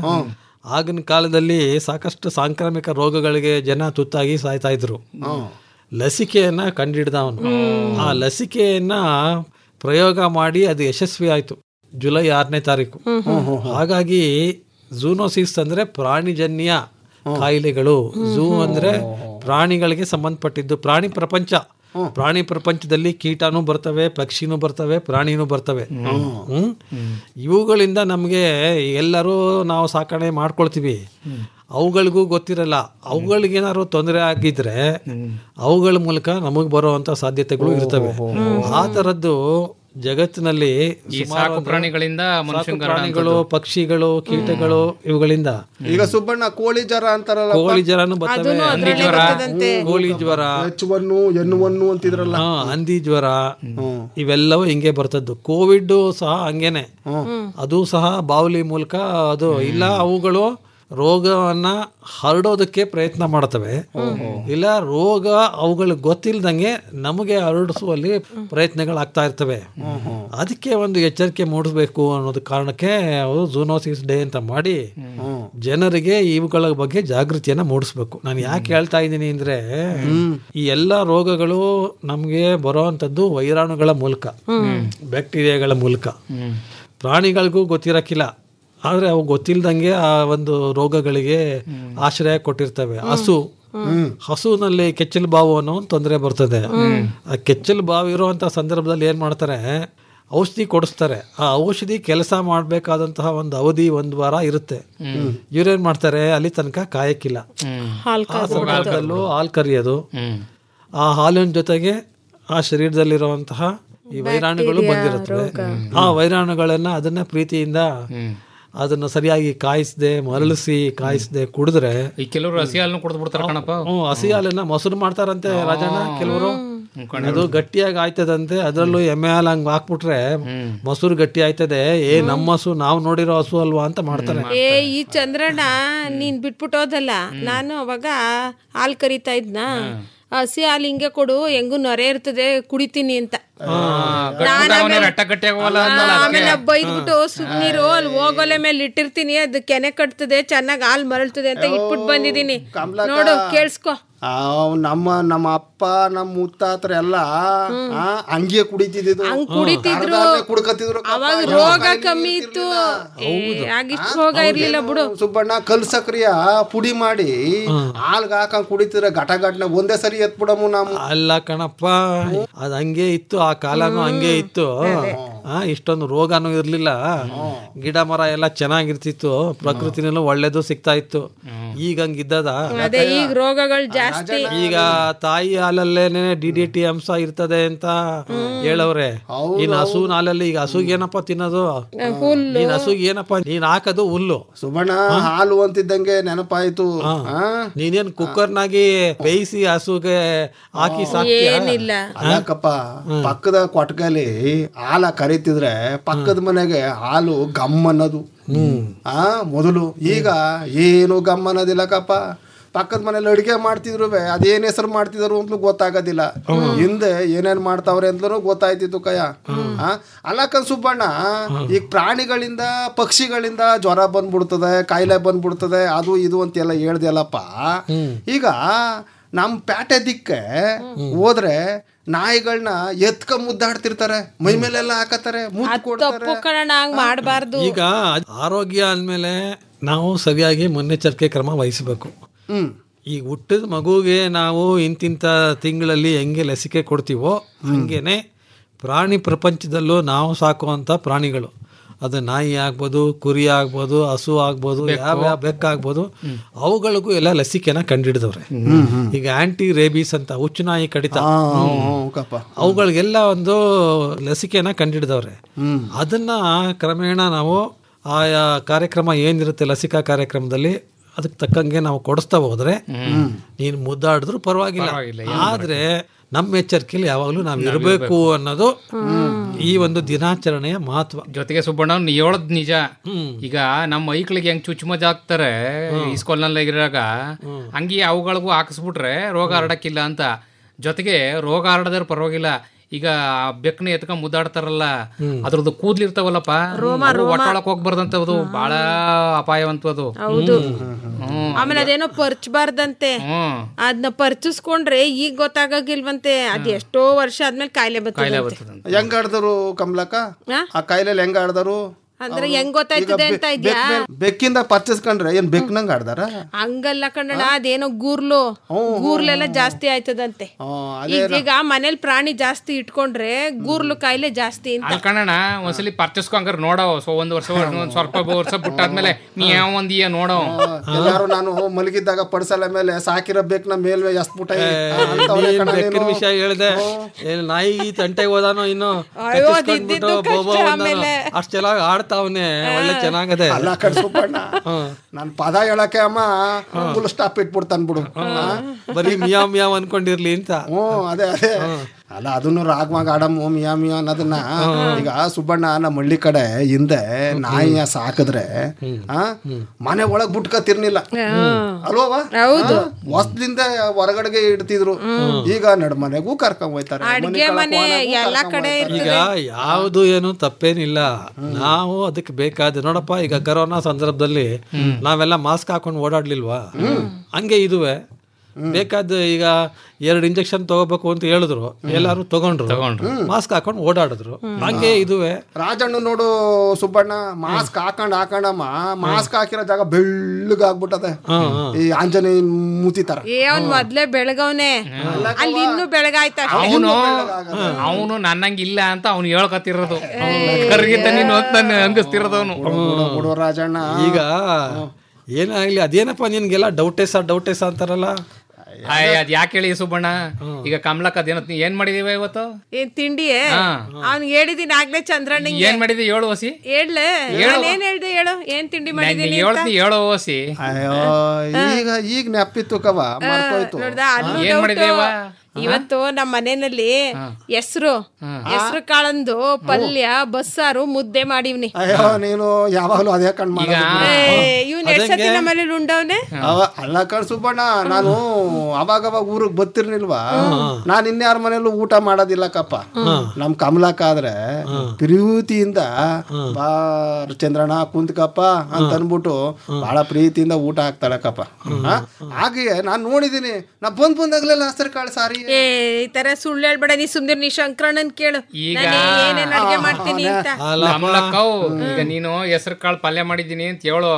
ಆಗಿನ ಕಾಲದಲ್ಲಿ ಸಾಕಷ್ಟು ಸಾಂಕ್ರಾಮಿಕ ರೋಗಗಳಿಗೆ ಜನ ತುತ್ತಾಗಿ ಸಾಯ್ತಾ ಇದ್ರು ಲಸಿಕೆಯನ್ನ ಕಂಡಿಡ್ದ ಅವನು ಆ ಲಸಿಕೆಯನ್ನ ಪ್ರಯೋಗ ಮಾಡಿ ಅದು ಯಶಸ್ವಿ ಆಯ್ತು ಜುಲೈ ಆರನೇ ತಾರೀಕು ಹಾಗಾಗಿ ಝೂನೋಸಿಸ್ ಅಂದ್ರೆ ಪ್ರಾಣಿಜನ್ಯ ಕಾಯಿಲೆಗಳು ಝೂ ಅಂದ್ರೆ ಪ್ರಾಣಿಗಳಿಗೆ ಸಂಬಂಧಪಟ್ಟಿದ್ದು ಪ್ರಾಣಿ ಪ್ರಪಂಚ ಪ್ರಾಣಿ ಪ್ರಪಂಚದಲ್ಲಿ ಕೀಟನೂ ಬರ್ತವೆ ಪಕ್ಷಿನೂ ಬರ್ತವೆ ಪ್ರಾಣಿನೂ ಬರ್ತವೆ ಹ್ಮ್ ಇವುಗಳಿಂದ ನಮಗೆ ಎಲ್ಲರೂ ನಾವು ಸಾಕಣೆ ಮಾಡ್ಕೊಳ್ತೀವಿ ಅವುಗಳಿಗೂ ಗೊತ್ತಿರಲ್ಲ ಅವುಗಳಿಗೇನಾದ್ರು ತೊಂದರೆ ಆಗಿದ್ರೆ ಅವುಗಳ ಮೂಲಕ ನಮಗೆ ಬರುವಂತ ಸಾಧ್ಯತೆಗಳು ಇರ್ತವೆ ಆ ತರದ್ದು ಜಗತ್ತಿನಲ್ಲಿ ಈ ಸುಮಾರು ಸಾಕು ಒಂದು ಪ್ರಾಣಿಗಳಿಂದ ಸಾಕು ಮನುಷ್ಯಂಗೆ ಪ್ರಾಣಿಗಳು ಪಕ್ಷಿಗಳು ಕೀಟಗಳು ಇವುಗಳಿಂದ ಈಗ ಸುಬ್ಬಣ್ಣ ಕೋಳಿ ಜ್ವರ ಅಂತಾರಲ್ಲ ಕೋಳಿ ಜ್ವರನು ಬರ್ತವೆ ಹಂದಿ ಜ್ವರ ಕೋಳಿ ಜ್ವರ ಹೆಚ್ಚುವನ್ನು ಎನ್ನುವನ್ನು ಅಂತಿದ್ರಲ್ಲ ಹಾ, ಹಂದಿ ಜ್ವರ ಇವೆಲ್ಲವೂ ಹಿಂಗೆ ಬರ್ತದ್ದು ಕೋವಿಡ್ ಸಹ ಹಂಗೇನೆ ಅದು ಸಹ ಬಾವಲಿ ಮೂಲಕ ಅದು ಇಲ್ಲ ಅವುಗಳು ರೋಗವನ್ನ ಹರಡೋದಕ್ಕೆ ಪ್ರಯತ್ನ ಮಾಡ್ತವೆ ಇಲ್ಲ ರೋಗ ಅವುಗಳಿಗೆ ಗೊತ್ತಿಲ್ದಂಗೆ ನಮಗೆ ಹರಡಿಸುವಲ್ಲಿ ಪ್ರಯತ್ನಗಳಾಗ್ತಾ ಇರ್ತವೆ ಅದಕ್ಕೆ ಒಂದು ಎಚ್ಚರಿಕೆ ಮೂಡಿಸ್ಬೇಕು ಅನ್ನೋದು ಕಾರಣಕ್ಕೆ ಅವರು ಝೂನೋಸಿಸ್ ಡೇ ಅಂತ ಮಾಡಿ ಜನರಿಗೆ ಇವುಗಳ ಬಗ್ಗೆ ಜಾಗೃತಿಯನ್ನ ಮೂಡಿಸ್ಬೇಕು ನಾನು ಯಾಕೆ ಹೇಳ್ತಾ ಇದ್ದೀನಿ ಅಂದ್ರೆ ಈ ಎಲ್ಲ ರೋಗಗಳು ನಮಗೆ ಬರುವಂತದ್ದು ವೈರಾಣುಗಳ ಮೂಲಕ ಬ್ಯಾಕ್ಟೀರಿಯಾಗಳ ಮೂಲಕ ಪ್ರಾಣಿಗಳಿಗೂ ಗೊತ್ತಿರಕ್ಕಿಲ್ಲ ಆದ್ರೆ ಅವು ಗೊತ್ತಿಲ್ದಂಗೆ ಆ ಒಂದು ರೋಗಗಳಿಗೆ ಆಶ್ರಯ ಕೊಟ್ಟಿರ್ತವೆ ಹಸು ಹಸುನಲ್ಲಿ ಕೆಚ್ಚಲು ಬಾವು ಅನ್ನೋ ಒಂದು ತೊಂದರೆ ಬರ್ತದೆ ಆ ಕೆಚ್ಚಲು ಬಾವು ಇರುವಂತ ಸಂದರ್ಭದಲ್ಲಿ ಏನ್ ಮಾಡ್ತಾರೆ ಔಷಧಿ ಕೊಡಿಸ್ತಾರೆ ಆ ಔಷಧಿ ಕೆಲಸ ಮಾಡಬೇಕಾದಂತಹ ಒಂದು ಅವಧಿ ಒಂದು ವಾರ ಇರುತ್ತೆ ಇವ್ರೇನ್ ಮಾಡ್ತಾರೆ ಅಲ್ಲಿ ತನಕ ಕಾಯಕ್ಕಿಲ್ಲ ಆ ಸಂದರ್ಭದಲ್ಲೂ ಹಾಲು ಕರಿಯೋದು ಆ ಹಾಲಿನ ಜೊತೆಗೆ ಆ ಶರೀರದಲ್ಲಿರುವಂತಹ ಈ ವೈರಾಣುಗಳು ಬಂದಿರುತ್ತವೆ ಆ ವೈರಾಣುಗಳನ್ನ ಅದನ್ನ ಪ್ರೀತಿಯಿಂದ ಅದನ್ನ ಸರಿಯಾಗಿ ಕಾಯಿಸದೆ ಮರಳಿಸಿ ಕಾಯಿಸದೆ ಕುಡಿದ್ರೆ ಈ ಕೆಲವರು ಹಸಿ ಹಾಲನ್ನು ಕುಡಿದು ಬಿಡ್ತಾರ ಕಣಪ್ಪ ಹ್ಮ್ ಹಸಿ ಹಾಲನ್ನ ಮೊಸರು ಮಾಡ್ತಾರಂತೆ ರಾಜಣ್ಣ ಕೆಲವರು ಅದು ಗಟ್ಟಿಯಾಗಿ ಆಯ್ತದಂತೆ ಅದರಲ್ಲೂ ಎಮ್ಮೆ ಹಾಲು ಹಂಗ್ ಹಾಕ್ಬಿಟ್ರೆ ಮೊಸರು ಗಟ್ಟಿ ಆಯ್ತದೆ ಏ ನಮ್ಮ ಹಸು ನಾವು ನೋಡಿರೋ ಹಸು ಅಲ್ವಾ ಅಂತ ಮಾಡ್ತಾರೆ ಏ ಈ ಚಂದ್ರಣ್ಣ ನೀನ್ ಬಿಟ್ಬಿಟ್ಟೋದಲ್ಲ ನಾನು ಅವಾಗ ಹಾಲ್ ಕರಿತಾ ಇದ್ನ ಹಸಿ ಹಾಲು ಹಿಂಗೆ ಕೊಡು ಹೆಂಗು ನೊರೆ ಇರ್ತದೆ ಕುಡಿತೀನಿ ಅಂತ ರಟ್ಟ ಗಟ್ಟಿ ಆಗೋವಲ್ಲ ಆ, ಆಮೇಲೆ ಬೈದ್ಬಿಟ್ಟು ಸುಮ್ನಿರು ಅಲ್ಲಿ ಹೋಗೋಲೆ ಮೇಲೆ ಇಟ್ಟಿರ್ತೀನಿ ಅದು ಕೆನೆ ಕಟ್ತದೆ ಚೆನ್ನಾಗಿ ಹಾಲ್ ಮರಳ್ತದೆ ಅಂತ ಇಟ್ಬಿಟ್ಟು ಬಂದಿದೀನಿ ನೋಡು ಕೇಳಿಸ್ಕೊ ಆ, ನಮ್ಮ ನಮ್ಮ ಅಪ್ಪ ನಮ್ಮ ಮುತ್ತಾತ್ರ ಎಲ್ಲ ಆ, ಹಂಗೆ ಕುಡಿತಿದ್ದು ಹಂಗ್ ಕುಡಿತಿದ್ರು. ಕುಡ್ಕತಿದ್ರು ಅವಾಗ ರೋಗ ಕಮ್ಮಿ ಇತ್ತು ಆಗಿಷ್ಟು ರೋಗ ಇರ್ಲಿಲ್ಲ ಬಿಡು ಸುಬ್ಬಣ್ಣ ಕಲ್ ಸಕ್ರಿಯ ಪುಡಿ ಮಾಡಿ ಹಾಲ್ಗ ಹಾಕೊಂಡ್ ಕುಡಿತಿದ್ರೆ ಘಟ ಘಟನೆ ಒಂದೇ ಸರಿ ಎತ್ಬಿಡಮು ನಾವು ಅಲ್ಲ ಕಣಪ್ಪ ಅದ್ ಹಂಗೆ ಇತ್ತು ಆ ಕಾಲನು ಹಂಗೆ ಇತ್ತು ಆ ಇಷ್ಟೊಂದು ರೋಗನೂ ಇರ್ಲಿಲ್ಲ ಗಿಡ ಮರ ಎಲ್ಲ ಚೆನ್ನಾಗಿರ್ತಿತ್ತು ಪ್ರಕೃತಿನಲ್ಲೂ ಒಳ್ಳೇದು ಸಿಗ್ತಾ ಇತ್ತು ಈಗ ಹಂಗಿದ್ದದ ಅದೇ ಈಗ ರೋಗಗಳು ಜಾಸ್ತಿ ಈಗ ತಾಯಿ ಹಾಲಲ್ಲೇನೆ ಡಿ ಡಿ ಟಿ ಅಂಶ ಇರ್ತದೆ ಅಂತ ಹೇಳವ್ರೆ ಇನ್ ಹಸುವಿನ ಹಾಲಲ್ಲಿ ಈಗ ಹಸುಗೆ ಏನಪ್ಪ ತಿನ್ನೋದು ನೀನ್ ಹಸುಗೆ ಏನಪ್ಪ ನೀನ್ ಹಾಕೋದು ಹುಲ್ಲು ಸುಬ್ಬಣ್ಣ ಹಾಲು ಅಂತಿದ್ದಂಗೆ ನೆನಪಾಯ್ತು ಆ? ನೀನೇನ್ ಕುಕ್ಕರ್ನಾಗಿ ಬೇಯಿಸಿ ಹಸುಗೆ ಹಾಕಿ ಸಾಕ್ತೀಯ ಏನಿಲ್ಲ ಅಲ್ಲಕ್ಕಪ್ಪ ಪಕ್ಕದ ಕೊಟ್ಕಲಿ ಹಾಲ ಕರಿತಿದ್ರೆ ಪಕ್ಕದ ಮನೆಗೆ ಹಾಲು ಗಮ್ ಅನ್ನೋದು ಆ ಮೊದಲು ಈಗ ಏನು ಗಮ್ ಅನ್ನೋದಿಲ್ಲಕ್ಕಪ್ಪ ಪಕ್ಕದ ಮನೇಲಿ ಅಡಿಗೆ ಮಾಡ್ತಿದ್ರು ಅದೇನ್ ಹೆಸರು ಮಾಡ್ತಿದ್ರು ಅಂತಲೂ ಗೊತ್ತಾಗೋದಿಲ್ಲ ಹಿಂದೆ ಏನೇನ್ ಮಾಡ್ತಾವ್ರೆ ಅಂತಲೂ ಗೊತ್ತಾಯ್ತಿತ್ತು ಕಯ್ಯ ಆ ಅಲ್ಲಕ್ಕ ಸುಬ್ಬಣ್ಣ ಈಗ ಪ್ರಾಣಿಗಳಿಂದ ಪಕ್ಷಿಗಳಿಂದ ಜ್ವರ ಬಂದ್ಬಿಡ್ತದೆ ಕಾಯಿಲೆ ಬಂದ್ಬಿಡ್ತದೆ ಅದು ಇದು ಅಂತೆಲ್ಲ ಹೇಳ್ದೆಲ್ಲಪ್ಪ ಈಗ ನಮ್ ಪ್ಯಾಟೆ ದಿಕ್ಕೆ ಹೋದ್ರೆ ನಾಯಿಗಳನ್ನ ಎತ್ಕ ಮುದ್ದಾಡ್ತಿರ್ತಾರೆ ಮೈ ಮೇಲೆಲ್ಲ ಹಾಕತಾರೆ ಮುದ್ದು ಕೊಡ್ತಾರೆ ತಪ್ಪು ಕಣ ಹಂಗ್ ಮಾಡಬಾರ್ದು ಈಗ ಆರೋಗ್ಯ ಅಂದಮೇಲೆ ನಾವು ಸರಿಯಾಗಿ ಮುನ್ನೆಚ್ಚರಿಕೆ ಕ್ರಮ ವಹಿಸಬೇಕು ಹ್ಮ್ ಈ ಹುಟ್ಟಿದ ಮಗುಗೆ ನಾವು ಇಂತಿಂಥ ತಿಂಗಳಲ್ಲಿ ಹೆಂಗೆ ಲಸಿಕೆ ಕೊಡ್ತೀವೋ ಹಂಗೇನೆ ಪ್ರಾಣಿ ಪ್ರಪಂಚದಲ್ಲೂ ನಾವು ಸಾಕುವಂಥ ಪ್ರಾಣಿಗಳು ಅದು ನಾಯಿ ಆಗ್ಬೋದು ಕುರಿ ಆಗ್ಬೋದು ಹಸು ಆಗ್ಬೋದು ಯಾವ್ಯಾವ ಬೆಕ್ಕಾಗ್ಬೋದು ಅವುಗಳಿಗೂ ಎಲ್ಲ ಲಸಿಕೆನ ಕಂಡಿಡಿದವ್ರೆ ಈಗ ಆಂಟಿ ರೇಬೀಸ್ ಅಂತ ಹುಚ್ಚು ನಾಯಿ ಕಡಿತ ಕಪ್ಪ ಅವುಗಳಿಗೆಲ್ಲ ಒಂದು ಲಸಿಕೆನ ಕಂಡಿಡಿದವ್ರೆ ಅದನ್ನ ಕ್ರಮೇಣ ನಾವು ಆಯಾ ಕಾರ್ಯಕ್ರಮ ಏನಿರುತ್ತೆ ಲಸಿಕಾ ಕಾರ್ಯಕ್ರಮದಲ್ಲಿ ಅದಕ್ಕೆ ತಕ್ಕಂಗೆ ನಾವು ಕೊಡಿಸ್ತಾ ಹೋದ್ರೆ ನೀನು ಮುದ್ದಾಡಿದ್ರು ಪರವಾಗಿಲ್ಲ ಆದ್ರೆ ನಮ್ಮ ಎಚ್ಚರಿಕೆಯಲ್ಲಿ ಯಾವಾಗಲೂ ನಾವು ಇರಬೇಕು ಅನ್ನೋದು ಈ ಒಂದು ದಿನಾಚರಣೆಯ ಮಹತ್ವ ಜೊತೆಗೆ ಸುಬ್ಬಣ್ಣ ನೀ ಹೇಳದ್ ನಿಜ ಈಗ ನಮ್ಮ ಐಕ್ಳಿಗೆ ಹೆಂಗ್ ಚುಚ್ಚುಮಜ್ ಹಾಕ್ತಾರೆ ಇಸ್ಕೊಲ್ನಲ್ಲ ಇರಾಗ ಹಂಗೆ ಅವುಗಳಿಗೂ ಹಾಕಿಸ್ಬಿಟ್ರೆ ರೋಗ ಹರಡಕ್ಕಿಲ್ಲ ಅಂತ ಜೊತೆಗೆ ರೋಗ ಹರಡದ್ರ ಪರವಾಗಿಲ್ಲ ಈಗ ಆ ಬೆಕ್ಕನ ಎತ್ಕೊಂಡ್ ಮುದ್ದಾಡ್ತಾರಲ್ಲ ಅದ್ರದ್ದು ಕೂದ್ಲಿರ್ತಾವಲ್ಲಪ್ಪ ಒಟ್ಟೊಳಕ್ ಹೋಗ್ಬಾರ್ದಂತ ಅದು ಬಹಳ ಅಪಾಯವಂತ ಅದು ಹೌದು ಹ್ಮ್ ಆಮೇಲೆ ಅದೇನೋ ಪರ್ಚ್ಬಾರ್ದಂತೆ ಹ್ಮ್ ಅದನ್ನ ಪರ್ಚಿಸ್ಕೊಂಡ್ರೆ ಈಗ ಗೊತ್ತಾಗಂಗಿಲ್ವಂತೆ ಅದ್ ಎಷ್ಟೋ ವರ್ಷ ಆದ್ಮೇಲೆ ಕಾಯಿಲೆ ಕಾಯಿಲೆ ಬರ್ತದೆ ಬರ್ತದಂತೆ ಹೆಂಗ್ ಆಡ್ದರು ಕಮಲಕ್ಕ ಆ ಕಾಯಿಲೆಯಲ್ಲಿ ಹೆಂಗ್ ಆಡ್ದರು ಅಂದ್ರೆ ಹೆಂಗ್ ಗೊತ್ತಾಯ್ತದೆ ಅಂತ ಇದ್ಯಾ ಬೆಕ್ಕಿಂದ ಪರ್ಚೇಸ್ಕೊಂಡ್ರೆ ಏನ್ ಬೆಕ್ನಂಗ್ ಆಡ್ದಾರ ಹಂಗಲ್ಲ ಕಣ್ಣಣ್ಣ ಅದೇನೋ ಗೂರ್ಲು ಗೂರ್ಲೆಲ್ಲ ಜಾಸ್ತಿ ಆಯ್ತದಂತೆ ಈಗ- ಈಗ ಮನೇಲಿ ಪ್ರಾಣಿ ಜಾಸ್ತಿ ಇಟ್ಕೊಂಡ್ರೆ ಗೂರ್ಲು ಕಾಯಿಲೆ ಜಾಸ್ತಿ ಅಂತ ಅಲ್ಲಿ ಕಣಣ್ಣ ಒಂದ್ಸಲಿ ಪರ್ಚೇಸ್ಕೊ ಹಂಗಾರೆ ನೋಡವ ಸೊ ಒಂದ್ ವರ್ಷ ಒಂದ್ ಸ್ವಲ್ಪ ವರ್ಷ ಬಿಟ್ಟಾದ್ಮೇಲೆ ನೀ ಯಾವ ಒಂದಿಯ ನೋಡವ ಎಲ್ಲಾರು ನಾನು ಮಲಗಿದ್ದಾಗ ಪಡ್ಸಲ ಮೇಲೆ ಸಾಕಿರೋ ಬೆಕ್ನ ಮೇಲ್ವೆ ಎಸ್ಬಿಟ್ಟ ನೀನ್ ಬೆಕ್ಕಿನ ವಿಷಯ ಹೇಳ್ದೆ ಏನ್ ನಾಯಿ ತಂಟೆಗೆ ಹೋದಾನೋ ಇನ್ನು ಕಚ್ಚಿಸ್ಕೊಂಡ್ಬಿಟ್ಟು ಬೋಬೋ ಅನ್ನೋ ಅಷ್ಟ್ ಚೆನ್ನಾಗಿ ಆಡ್ತಾವನೆ ಒಳ್ಳೆ ಚೆನ್ನಾಗದೆ ಅಲ್ಲ ಕಡ್ಸುಪ್ಪಣ್ಣ ನನ್ ಪದ ಹೇಳಕ್ಕೆ ಅಮ್ಮ ಫುಲ್ ಸ್ಟಾಪ್ ಇಟ್ಬಿಡ್ತಾನ್ ಬಿಡು ಬರೀ ಮಿಯಾವ್ ಮಿಯಾವ್ ಅನ್ಕೊಂಡಿರ್ಲಿ ಅಂತ ಹ್ಞೂ ಅದೇ ಅದೇ ಅಲ್ಲ ಅದನ್ನು ರಾಗವಾಗ ಆಡಮ್ಮು ಮಿಯಾ ಮಿಯಾ ಅನ್ನೋದನ್ನ ಈಗ ಸುಬ್ಬಣ್ಣ ನಮ್ಮ ಹಳ್ಳಿ ಕಡೆ ಹಿಂದೆ ನಾಯಿಯ ಸಾಕಿದ್ರೆ ಆ ಮನೆ ಒಳಗ್ ಬಿಟ್ಕತಿರ್ನಿಲ್ಲ ಅಲ್ವವ ಹೌದು ಹೊಸ್ಲಿಂದ ಹೊರಗಡೆಗೆ ಇಡ್ತಿದ್ರು ಈಗ ನಡ್ ಮನೆಗೂ ಕರ್ಕೊಂಡ್ ಹೋಯ್ತಾರೆ ಅಡ್ಗೆ ಮನೆ ಎಲ್ಲಾ ಕಡೆ ಈಗ ಯಾವುದು ಏನು ತಪ್ಪೇನಿಲ್ಲ ನಾವು ಅದಕ್ಕೆ ಬೇಕಾದ ನೋಡಪ್ಪ ಈಗ ಕರೋನಾ ಸಂದರ್ಭದಲ್ಲಿ ನಾವೆಲ್ಲ ಮಾಸ್ಕ್ ಹಾಕೊಂಡು ಓಡಾಡ್ಲಿಲ್ವಾ ಹಂಗೆ ಇದುವೆ ಬೇಕಾದ ಈಗ ಎರಡು ಇಂಜೆಕ್ಷನ್ ತಗೋಬೇಕು ಅಂತ ಹೇಳಿದ್ರು ಎಲ್ಲಾರು ತಗೊಂಡ್ರು ಮಾಸ್ಕ್ ಹಾಕೊಂಡು ಓಡಾಡಿದ್ರು ಹಂಗೆ ಇದುವೆ ರಾಜಣ್ಣ ನೋಡು ಸುಬ್ಬಣ್ಣ ಮಾಸ್ಕ್ ಹಾಕೊಂಡ್ ಹಾಕೊಂಡಮ್ಮ ಮಾಸ್ಕ್ ಹಾಕಿರೋ ಜಾಗ ಬೆಳ್ಳಗಾಗ್ಬಿಟ್ಟದೆ ಈ ಆಂಜನೇಯ ಮೂತಿ ತರ ಏ ಅವ್ನ್ ಮೊದ್ಲೇ ಬೆಳಗವ್ನೆ ಅಲ್ಲಿ ಇನ್ನೂ ಬೆಳಗಾಯ್ತ ಅವನು ಅವನು ನನ್ನಂಗಿಲ್ಲ ಅಂತ ಅವ್ನು ಹೇಳ್ಕತ್ತಿರೋದು ಕರ್ಗಿದ್ದ ನೀನು ಅಂತ ಹಂಗಸ್ತಿರೋದು ಅವನು ಬಿಡು ರಾಜಣ್ಣ ಈಗ ಏನಾಗ್ಲಿ ಅದೇನಪ್ಪ ನಿನ್ಗೆಲ್ಲ ಡೌಟೇಸ ಡೌಟೇಸ ಅಂತಾರಲ್ಲ ಅದ್ ಯಾಕೆ ಹೇಳಿ ಸುಬ್ಬಣ್ಣ ಈಗ ಕಮಲಕ್ ಅದೇನೋ ನೀ ಏನ್ ಮಾಡಿದೀವ ಇವತ್ತು ಏನ್ ತಿಂಡಿ ಅವ್ನ್ ಹೇಳಿದೀನಿ ಆಗ್ಲೇ ಚಂದ್ರಣ್ಣಂಗೆ ಏನ್ ಮಾಡಿದಿ ಹೇಳು ಓಸಿ ಹೇಳ್ಲೆ ಏನ್ ಹೇಳ್ದೆ ಹೇಳು ಏನ್ ತಿಂಡಿ ಮಾಡಿದೀನಿ ಅಂತ ಹೇಳ್ತೀನಿ ಹೇಳೋ ಓಸಿ ಅಯ್ಯೋ ಈಗ ಈಗ ನೆಪ್ಪಿತ್ತು ಕವ ಮರ್ತೋಯ್ತು ನೋಡ್ದಾ ಅಲ್ಲೂ ಏನ್ doubt. ಮಾಡಿದೇವ ಇವತ್ತು ನಮ್ಮ ಮನೆಯಲ್ಲಿ ಹೆಸರು ಹೆಸರು ಕಾಳಂದು ಪಲ್ಯ ಬಸ್ಸಾರು ಮುದ್ದೆ ಮಾಡಿವ್ನಿ ಅಯ್ಯೋ ನೀನು ಯಾವಾಗ್ಲೂ ಅದೇ ಕಣ್ ಈಗ ಇವ್ನ ಎರಡ್ ಸತಿ ನಮ್ಮ ಮನೇಲಿ ಉಂಡವ್ನೆ ಅವ ಅಲ್ಲ ಕಣ್ ಸುಬ್ಬಣ್ಣ ನಾನು ಅವಾಗ ಅವಾಗ ಊರಿಗೆ ಬತ್ತಿರ್ನಿಲ್ವಾ ನಾನ್ ಇನ್ಯಾರ ಮನೇಲೂ ಊಟ ಮಾಡೋದಿಲ್ಲ ಕಪ್ಪ ನಮ್ ಕಮಲಕ್ಕ ಆದ್ರೆ ಪ್ರೀತಿಯಿಂದ ಬಾ ಚಂದ್ರಣ್ಣ ಕುಂತ್ಕಪ್ಪ ಅಂತ ಅನ್ಬಿಟ್ಟು ಬಹಳ ಪ್ರೀತಿಯಿಂದ ಊಟ ಹಾಕ್ತಾಳೆ ಕಪ್ಪ ಹಾ? ಹಾಗೆ ನಾನ್ ನೋಡಿದೀನಿ ನಾ ಬಂದ್ ಬಂದಾಗ್ಲೆಲ್ಲ ಹಸಿರು ಕಾಳು ಸಾರಿ ಏ ಈ ತರ ಸುಳ್ಳು ಹೇಳ್ಬೇಡ ನೀ ಸುಮ್ನೆ ನೀ ಶಂಕರಣ್ಣನ್ ಕೇಳು ಈಗ ನಾನು ಏನೇನ್ ಅಡ್ಗೆ ಮಾಡ್ತೀನಿ ಅಂತ ಕಮಲಕ್ಕವು ಈಗ ನೀನು ಹೆಸರು ಕಾಳು ಪಲ್ಯ ಮಾಡಿದ್ದೀನಿ ಅಂತ ಹೇಳು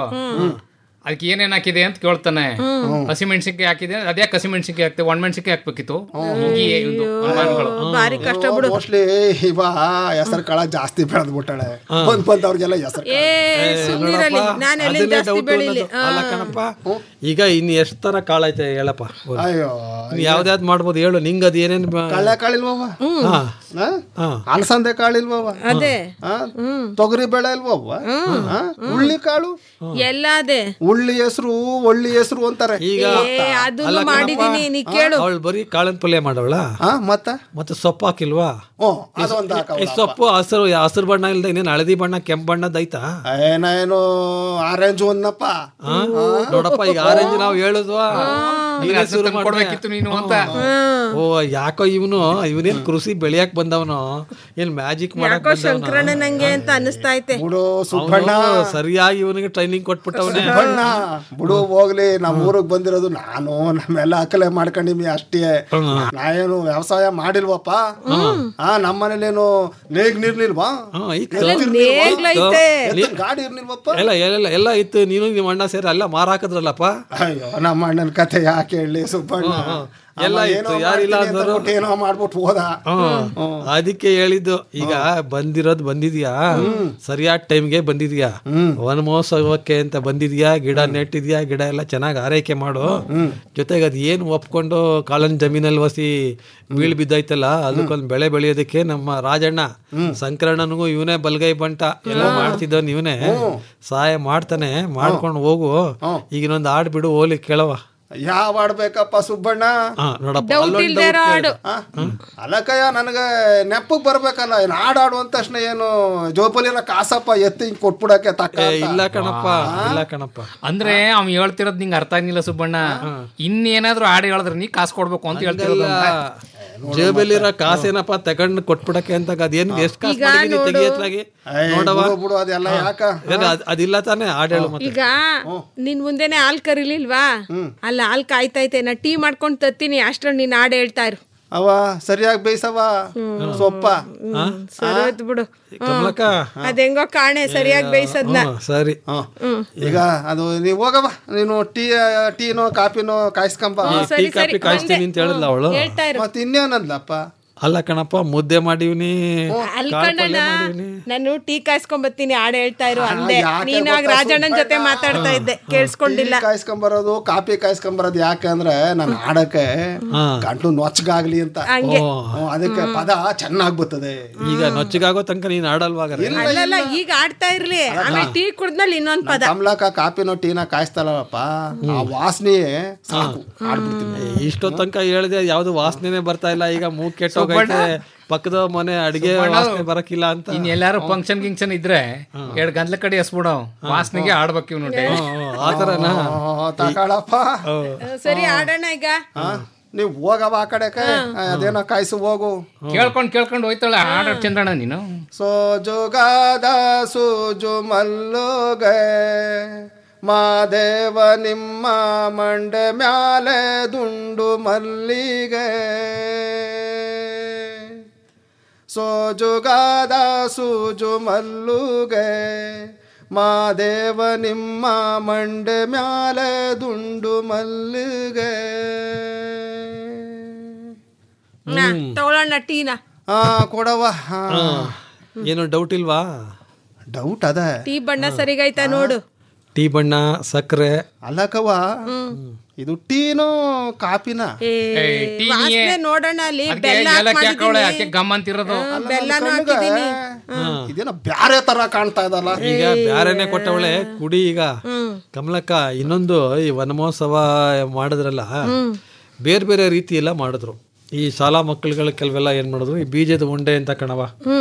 ಅದಕ್ಕೆ ಏನೇನ್ ಹಾಕಿದೆ ಅಂತ ಕೇಳ್ತಾನೆ ಹಸಿಮೆಣಸಿನ್ಕಾಯಿ ಹಾಕಿದೆ ಅದೇ ಹಸಿಮೆಣಸಿನ್ಕಾಯಿ ಹಾಕ್ತೆ ಒಣಮೆಣಸಿನ್ಕಾಯಿ ಹಾಕ್ಬೇಕಿತ್ತು ಹೀಗೆ ಒಂದು ಅನುಮಾನಗಳು ಬಾರಿ ಕಷ್ಟ ಬಿಡು ಮೋಸ್ಟ್ಲಿ ಇವ ಹೆಸರು ಕಾಳ ಜಾಸ್ತಿ ಬೆಳೆದ್ಬಿಟ್ಟಾಳೆ ಬಂದ್ ಬಂದವ್ರಿಗೆಲ್ಲ ಹೆಸರು ಏ ಸುಮ್ನಿರಲಿ ನಾನು ಎಲ್ಲಿ ಅದನ್ನೇ ಜಾಸ್ತಿ ಡೌಟು ಬೆಳಿಲಿ ಅನ್ನೋದು. ಅಲ್ಲ ಕಣಪ್ಪ ಈಗ ಇನ್ನು ಎಷ್ಟು ತರ ಕಾಳೈತೆ ಹೇಳಪ್ಪ ಅಯ್ಯೋ ನೀನ್ ಯಾವ್ದ್ಯಾವ್ದು ಮಾಡ್ಬೋದು ಹೇಳು ನಿಂಗೆ ಅದು ಏನೇನು ಕಳ್ಳೆ ಕಾಳಿಲ್ವವ ಹಾ ಹಾ? ಹಾ ಅಲಸಂದೆ ಕಾಳಿಲ್ವವ ಅದೇ ಹಾ? ತೊಗರಿ ಬೇಳೆ ಇಲ್ವವ ಹಾ? ಉಳ್ಳಿ ಕಾಳು ಎಲ್ಲ ಅದೇ ಉಳ್ಳಿ ಹೆಸರು ಒಳ್ಳಿ ಹೆಸರು ಅಂತಾರೆ ಈಗ ಏ ಅದನ್ನು ಮಾಡಿದೀನಿ ನೀ ಕೇಳು ಅವಳು ಬರೀ ಕಾಳಿನ ಪಲ್ಯ ಮಾಡವಳ ಹಾ ಮತ್ತ ಮತ್ತೆ ಸೊಪ್ಪು ಹಾಕಿಲ್ವಾ ಓ ಅದೊಂದು ಈ ಸೊಪ್ಪು ಹಸಿರು ಹಸಿರು ಬಣ್ಣ ಇಲ್ದ ಇನ್ನೇನು ಹಳದಿ ಬಣ್ಣ ಕೆಂಪು ಬಣ್ಣದ ಐತಾ ಏನೇನು ಆರೆಂಜ್ ಒಂದಪ್ಪ ಹಾ? ನೋಡಪ್ಪ ಈಗ ಆರೆಂಜ್ ನಾವು ಹೇಳುದ್ವಾ ನೀನೇ ಶುರು ಮಾಡ್ದೆ. ಕೊಡ್ಬೇಕಿತ್ತು ನೀನು ಅಂತ ಓ ಯಾಕೋ ಇವನು ಇವನೇನ್ ಕೃಷಿ ಬೆಳೆಯಕ್ ಬಂದವನು ಏನ್ ಮ್ಯಾಜಿಕ್ ಮಾಡಕ್ ಯಾಕೋ ಶಂಕರಣ್ಣ ನಂಗೆ ಅಂತ ಅನಿಸ್ತಾ ಐತೆ ಬಿಡು ಸುಬ್ಬಣ್ಣ ಬಂದವನು ಸರಿಯಾಗಿ ಇವನಿಗೆ ಟ್ರೈನಿಂಗ್ ಕೊಟ್ಬಿಟ್ಟವನೇ ಸುಬ್ಬಣ್ಣ ಬಿಡು ಹೋಗ್ಲಿ ನಮ್ ಊರಿಗೆ ಬಂದಿರೋದು ನಾನು ನಮ್ಮೆಲ್ಲ ಅಕಲೆ ಮಾಡ್ಕೊಂಡಿವಿ ಅಷ್ಟೇ ನಾ ಏನು ವ್ಯವಸಾಯ ಮಾಡಿಲ್ವಪ್ಪ ಹಾ ನಮ್ಮ ಮನೇಲೇನು ನೇಗ್ ನಿರ್ನಿಲ್ವಾ ಹಾ, ಇತ್ತು. ನೇಗ್ಲೈತೆ ಎತ್ತಿನ್ ಗಾಡಿ ಇರ್ನಿಲ್ವಪ್ಪ ಎಲ್ಲ ಎಲ್ಲ ಎಲ್ಲ ಇತ್ತು ನೀನು ನಿಮ್ಮ ಅಣ್ಣ ಸೇರಿ ಎಲ್ಲ ಮಾರಾಕದ್ರಲ್ಲಪ್ಪ ಅಯ್ಯೋ ನಮ್ಮ ಅಣ್ಣನ ಕತೆ ಯಾ ಯಾಕೆ ಹೇಳಿ ಸುಬ್ಬಣ್ಣ ಅವ ಎಲ್ಲ ಏನೋ ಇತ್ತು ಯಾರಿಲ್ಲ ಮಾಡ್ತೀನಿ ಅಂತ ಅಂದರು ಬಿಟ್ಟು ಏನೋ ಮಾಡ್ಬಿಟ್ಟು ಹೋದ ಹ್ಮ್. ಅದಕ್ಕೆ ಹೇಳಿದ್ದು ಈಗ ಬಂದಿರೋದು ಬಂದಿದ್ಯಾ ಸರಿಯಾದ ಟೈಮ್ಗೆ ಬಂದಿದ್ಯಾ ವನ ಮಹೋತ್ಸವಕ್ಕೆ ಅಂತ ಬಂದಿದ್ಯಾ ಗಿಡ ನೆಟ್ಟಿದ್ಯಾ ಗಿಡ ಎಲ್ಲ ಚೆನ್ನಾಗಿ ಆರೈಕೆ ಮಾಡು ಜೊತೆಗೆ ಅದ್ ಏನು ಒಪ್ಕೊಂಡು ಕಾಲನ್ ಜಮೀನಲ್ಲಿ ವಸಿ ಬೀಳ್ ಬಿದ್ದೈತಲ್ಲ ಅದಕ್ಕೊಂದು ಬೆಳೆ ಬೆಳೆಯೋದಕ್ಕೆ ನಮ್ಮ ರಾಜಣ್ಣ ಸಂಕರಣನಿಗೂ ಇವನೇ ಬಲ್ಗೈ ಬಂಟ ಎಲ್ಲ ಮಾಡ್ತಿದ್ದವನ್ ಇವನೇ ಸಹಾಯ ಮಾಡ್ತಾನೆ ಮಾಡ್ಕೊಂಡು ಹೋಗು ಈಗ ಇನ್ನೊಂದು ಹಾಡ್ ಬಿಡು ಹೋಲಿ ಕೇಳವ ಯಾವ ಆಡ್ಬೇಕಪ್ಪ ಸುಬ್ಬಣ್ಣ ಹಾ ನೋಡಪ್ಪ ಡೌಟ್ ಅಲ್ಲೊಂದ್ ಇಲ್ದೇ ಇರೋ doubt ಹಾಡು ಕೇಳು. ಅಲ್ಲಕಯ್ಯ ನನಗೆ ನೆಪ್ಪಗ್ ಬರ್ಬೇಕಲ್ಲ ಏನು ಹಾಡಾಡು ಅಂದ ತಕ್ಷಣ ಏನು ಜೋಪಲಿನ ಕಾಸಪ್ಪ ಎತ್ತಿ ಹಿಂಗ್ ಕೊಟ್ಬಿಡಕ್ಕೆ ತಕ್ಕ ಏ, ಅಂತ. ಇಲ್ಲ ಕಣಪ್ಪ ಇಲ್ಲ ಕಣಪ್ಪ ಅಂದ್ರೆ ಅವ್ನು ಹೇಳ್ತಿರೋದ್ ನಿಂಗೆ ಅರ್ಥ ಆಗಿಲ್ಲ ಸುಬ್ಬಣ್ಣ ಇನ್ನೇನಾದ್ರೂ ಹಾಡು ಹೇಳಿದ್ರೆ ನೀ ಕಾಸು ಕೊಡ್ಬೇಕು ಅಂತ ಹೇಳ್ತಿರೋದು ಜೇಬಲ್ಲಿರೋ ಕಾಸೇನಪ್ಪ ತಗೊಂಡು ಕೊಟ್ಬಿಡಕ್ಕೆ ಅಂತ ಅದೇನ್ ಎಷ್ಟು ಕಾಸು ಈಗ ಮಾಡಿದೀನಿ ನೋಡು. ತೆಗಿಯತ್ಲಾಗಿ ಏಯ್, ನೋಡವ ಬಿಡು, ಬಿಡು ಅದೆಲ್ಲ ಯಾಕ ಏನ್ ಅದ್- ಅದಿಲ್ಲ ತಾನೇ ಹಾಡು ಹೇಳು ಮತ್ತೆ ಈಗ ನಿನ್ ಮುಂದೆನೆ ಹಾಲ್ ಕರೀಲಿಲ್ವಾ ಅಲ್ಲ ಹಾಲ್ ಕಾಯ್ತೈತೆ ನಾ ಟೀ ಮಾಡ್ಕೊಂಡ್ ತತ್ತೀನಿ ಅಷ್ಟ್ರಲ್ಲಿ ನೀನ್ ಹಾಡು ಹೇಳ್ತಾ ಇರು ಅವ ಸರಿಯಾಗಿ ಬೇಯಿಸವ ಸೊಪ್ಪ ಸರಿ ಹೋಯ್ತು ಬಿಡು ಕಮಲಕ್ಕ ಅದ್ ಹೆಂಗೋ ಕಾಣೆ ಸರಿಯಾಗಿ ಬೇಯಿಸದ್ನ ಹ್ಮ್, ಸರಿ ಈಗ ಅದು ನೀವು ಹೋಗವ ನೀನು ಟೀ ಟೀನೋ ಕಾಪಿನೋ ಕಾಯಿಸ್ಕೊಂಬ ಟೀ ಕಾಫಿ ಕಾಯಿಸ್ತೀನಿ ಅಂತ ಹೇಳಿದ್ಲ ಅವಳು ಹೇಳ್ತಾ ಇರು ಮತ್ತೆ ಇನ್ನೇನಂದ್ಲಪ್ಪ ಅಲ್ಲ ಕಣಪ್ಪ ಮುದ್ದೆ ಮಾಡಿವ್ನಿ ಅಲ್ಲಿ ಕಾಳ್ ಕಣಣ್ಣ ಪಲ್ಯ ಮಾಡಿವ್ನಿ ನಾನು ಟೀ ಕಾಯಿಸ್ಕೊಂಡ್ ಬರ್ತೀನಿ ಹಾಡು ಹೇಳ್ತಾ ಇರು ಅಂದೆ ಯಾಕೆ ನೀನಾಗ ಗೊತ್ತಾ ರಾಜಣ್ಣನ್ ಜೊತೆ ಸುಬ್ಬಣ್ಣ? ಮಾತಾಡ್ತಾ ಇದ್ದೆ ಕೇಳಿಸ್ಕೊಂಡಿಲ್ಲ ಟೀ ಕಾಯಿಸ್ಕೊಂಬರೋದು ಕಾಪಿ ಕಾಯಿಸ್ಕೊಂಬರೋದು ಯಾಕೆ ಅಂದ್ರೆ ನಾನು ಆಡಕ್ಕೆ ಗಂಟು ನೊಚ್ಚಗಾಗ್ಲಿ ಅಂತ ಹಂಗೆ. ಹ್ಮ್, ಅದಕ್ಕೆ ಪದ ಚೆನ್ನಾಗ್ ಬರ್ತದೆ ಈಗ ನೊಚ್ಚಿಗಾಗೋ ತನಕ ನೀನ್ ಆಡಲ್ವಾಗಾರೆ ಅಲ್ಲಲ್ಲ ಈಗ ಆಡ್ತಾ ಇರ್ಲಿ ಆಮೇಲೆ ಟೀ ಕುಡ್ದ್ಮೇಲೆ ಇನ್ನೊಂದ್ ಪದ ಕಮಲಕ ಕಾಪಿನೋ ಟೀನ ಕಾಯಿಸ್ತಾಳಪ್ಪ ಆ ವಾಸನೆ ಸಾಕು ಆಡ್ಬಿಡ್ತೀನಿ ಇಷ್ಟೊತ್ತು ತನಕ ಹೇಳಿದೆ ಯಾವ್ದು ವಾಸನೆನೆ ಬರ್ತಾ ಇಲ್ಲ ಈಗ ಮೂಗ್ ಕೆಟ್ಟೋಗೈತೆ ಪಕ್ಕದ ಮನೆ ಅಡಿಗೆ ವಾಸನೆ ಬರಕಿಲ್ಲ ಅಂತ ಇನ್ ಎಲ್ಲಾರು ಫಂಕ್ಷನ್ ಗಿಂಕ್ಷನ್ ಇದ್ರೆ ಎರಡ್ ಗಂಟ್ಲ ಕಡೆ ಎಸ್ಬಿಡವ್ ವಾಸನೆಗೆ ಆಡ್ಬೇಕು ಇವ್ನು ಆತರನ ತಗೊಳಪ್ಪ ಸರಿ ಆಡೋಣ ಈಗ ನೀವು ಹೋಗವ ಆ ಕಡೆಗೆ ಅದೇನೋ ಕಾಯಿಸು ಹೋಗು ಕೇಳ್ಕೊಂಡ್ ಕೇಳ್ಕೊಂಡ್ ಹೋಯ್ತಾಳೆ ಆಡ ಚಂದ್ರಣ್ಣ ನೀನು ಸೋಜುಗಾದ ಸೂಜು ಮಲ್ಲುಗೆ ಮಾದೇವ ನಿಮ್ಮ ಮಂಡೆ ಮ್ಯಾಲೆ ದುಂಡು ಮಲ್ಲಿಗೆ ಸೋಜುಗಾದ ಸೂಜು ಮಲ್ಲುಗೆ ಮಾದೇವ ನಿಮ್ಮ ಮಂಡೆ ಮ್ಯಾಲೆ ದುಂಡು ಮಲ್ಲಿಗೆ ನಾ, ತಗೊಳ್ಳೋಣ ಟೀನ ಆ ಕೊಡವ ಏನು ಡೌಟ್ ಇಲ್ವಾ ಡೌಟ್ ಅದ ಟೀ ಬಣ್ಣ ಸರಿಗೈತಾ ನೋಡು ಟೀ ಬಣ್ಣ ಸಕ್ಕರೆ ಅಲ್ಲಕವ ಇದು ಟೀನೋ ಕಾಪಿನ ಏ, ಟೀ ವಾಸ್ನೆ ನೋಡೋಣ ಅಲ್ಲಿ ಅದಕ್ಕೆ ಬೆಲ್ಲ ಹಾಕ್ ಏಲಕ್ಕಿ ಹಾಕವಳೆ ಮಾಡಿದೀನಿ. ಆಕೆ ಗಮ್ ಅಂತಿರೋದು ಹ್ಮ್, ಬೆಲ್ಲನೂ ಹಾಕಿದೀನಿ ಇದೇನೋ ಬ್ಯಾರೆ ತರ ಕಾಣ್ತಾ ಇದಲ್ಲ ಈಗ ಬ್ಯಾರೆನೆ ಕೊಟ್ಟವಳೆ ಕುಡಿ ಈಗ ಕಮಲಕ್ಕ ಇನ್ನೊಂದು ಈ ವನಮಹೋತ್ಸವ ಮಾಡಿದ್ರಲ್ಲ ಬೇರೆ ಬೇರೆ ರೀತಿ ಎಲ್ಲ ಮಾಡಿದ್ರು ಈ ಶಾಲಾ ಮಕ್ಕಳುಗಳ ಕೆಲವೆಲ್ಲ ಏನ್ ಮಾಡಿದ್ರು ಈ ಬೀಜದ ಉಂಡೆ ಅಂತ ಕಣವ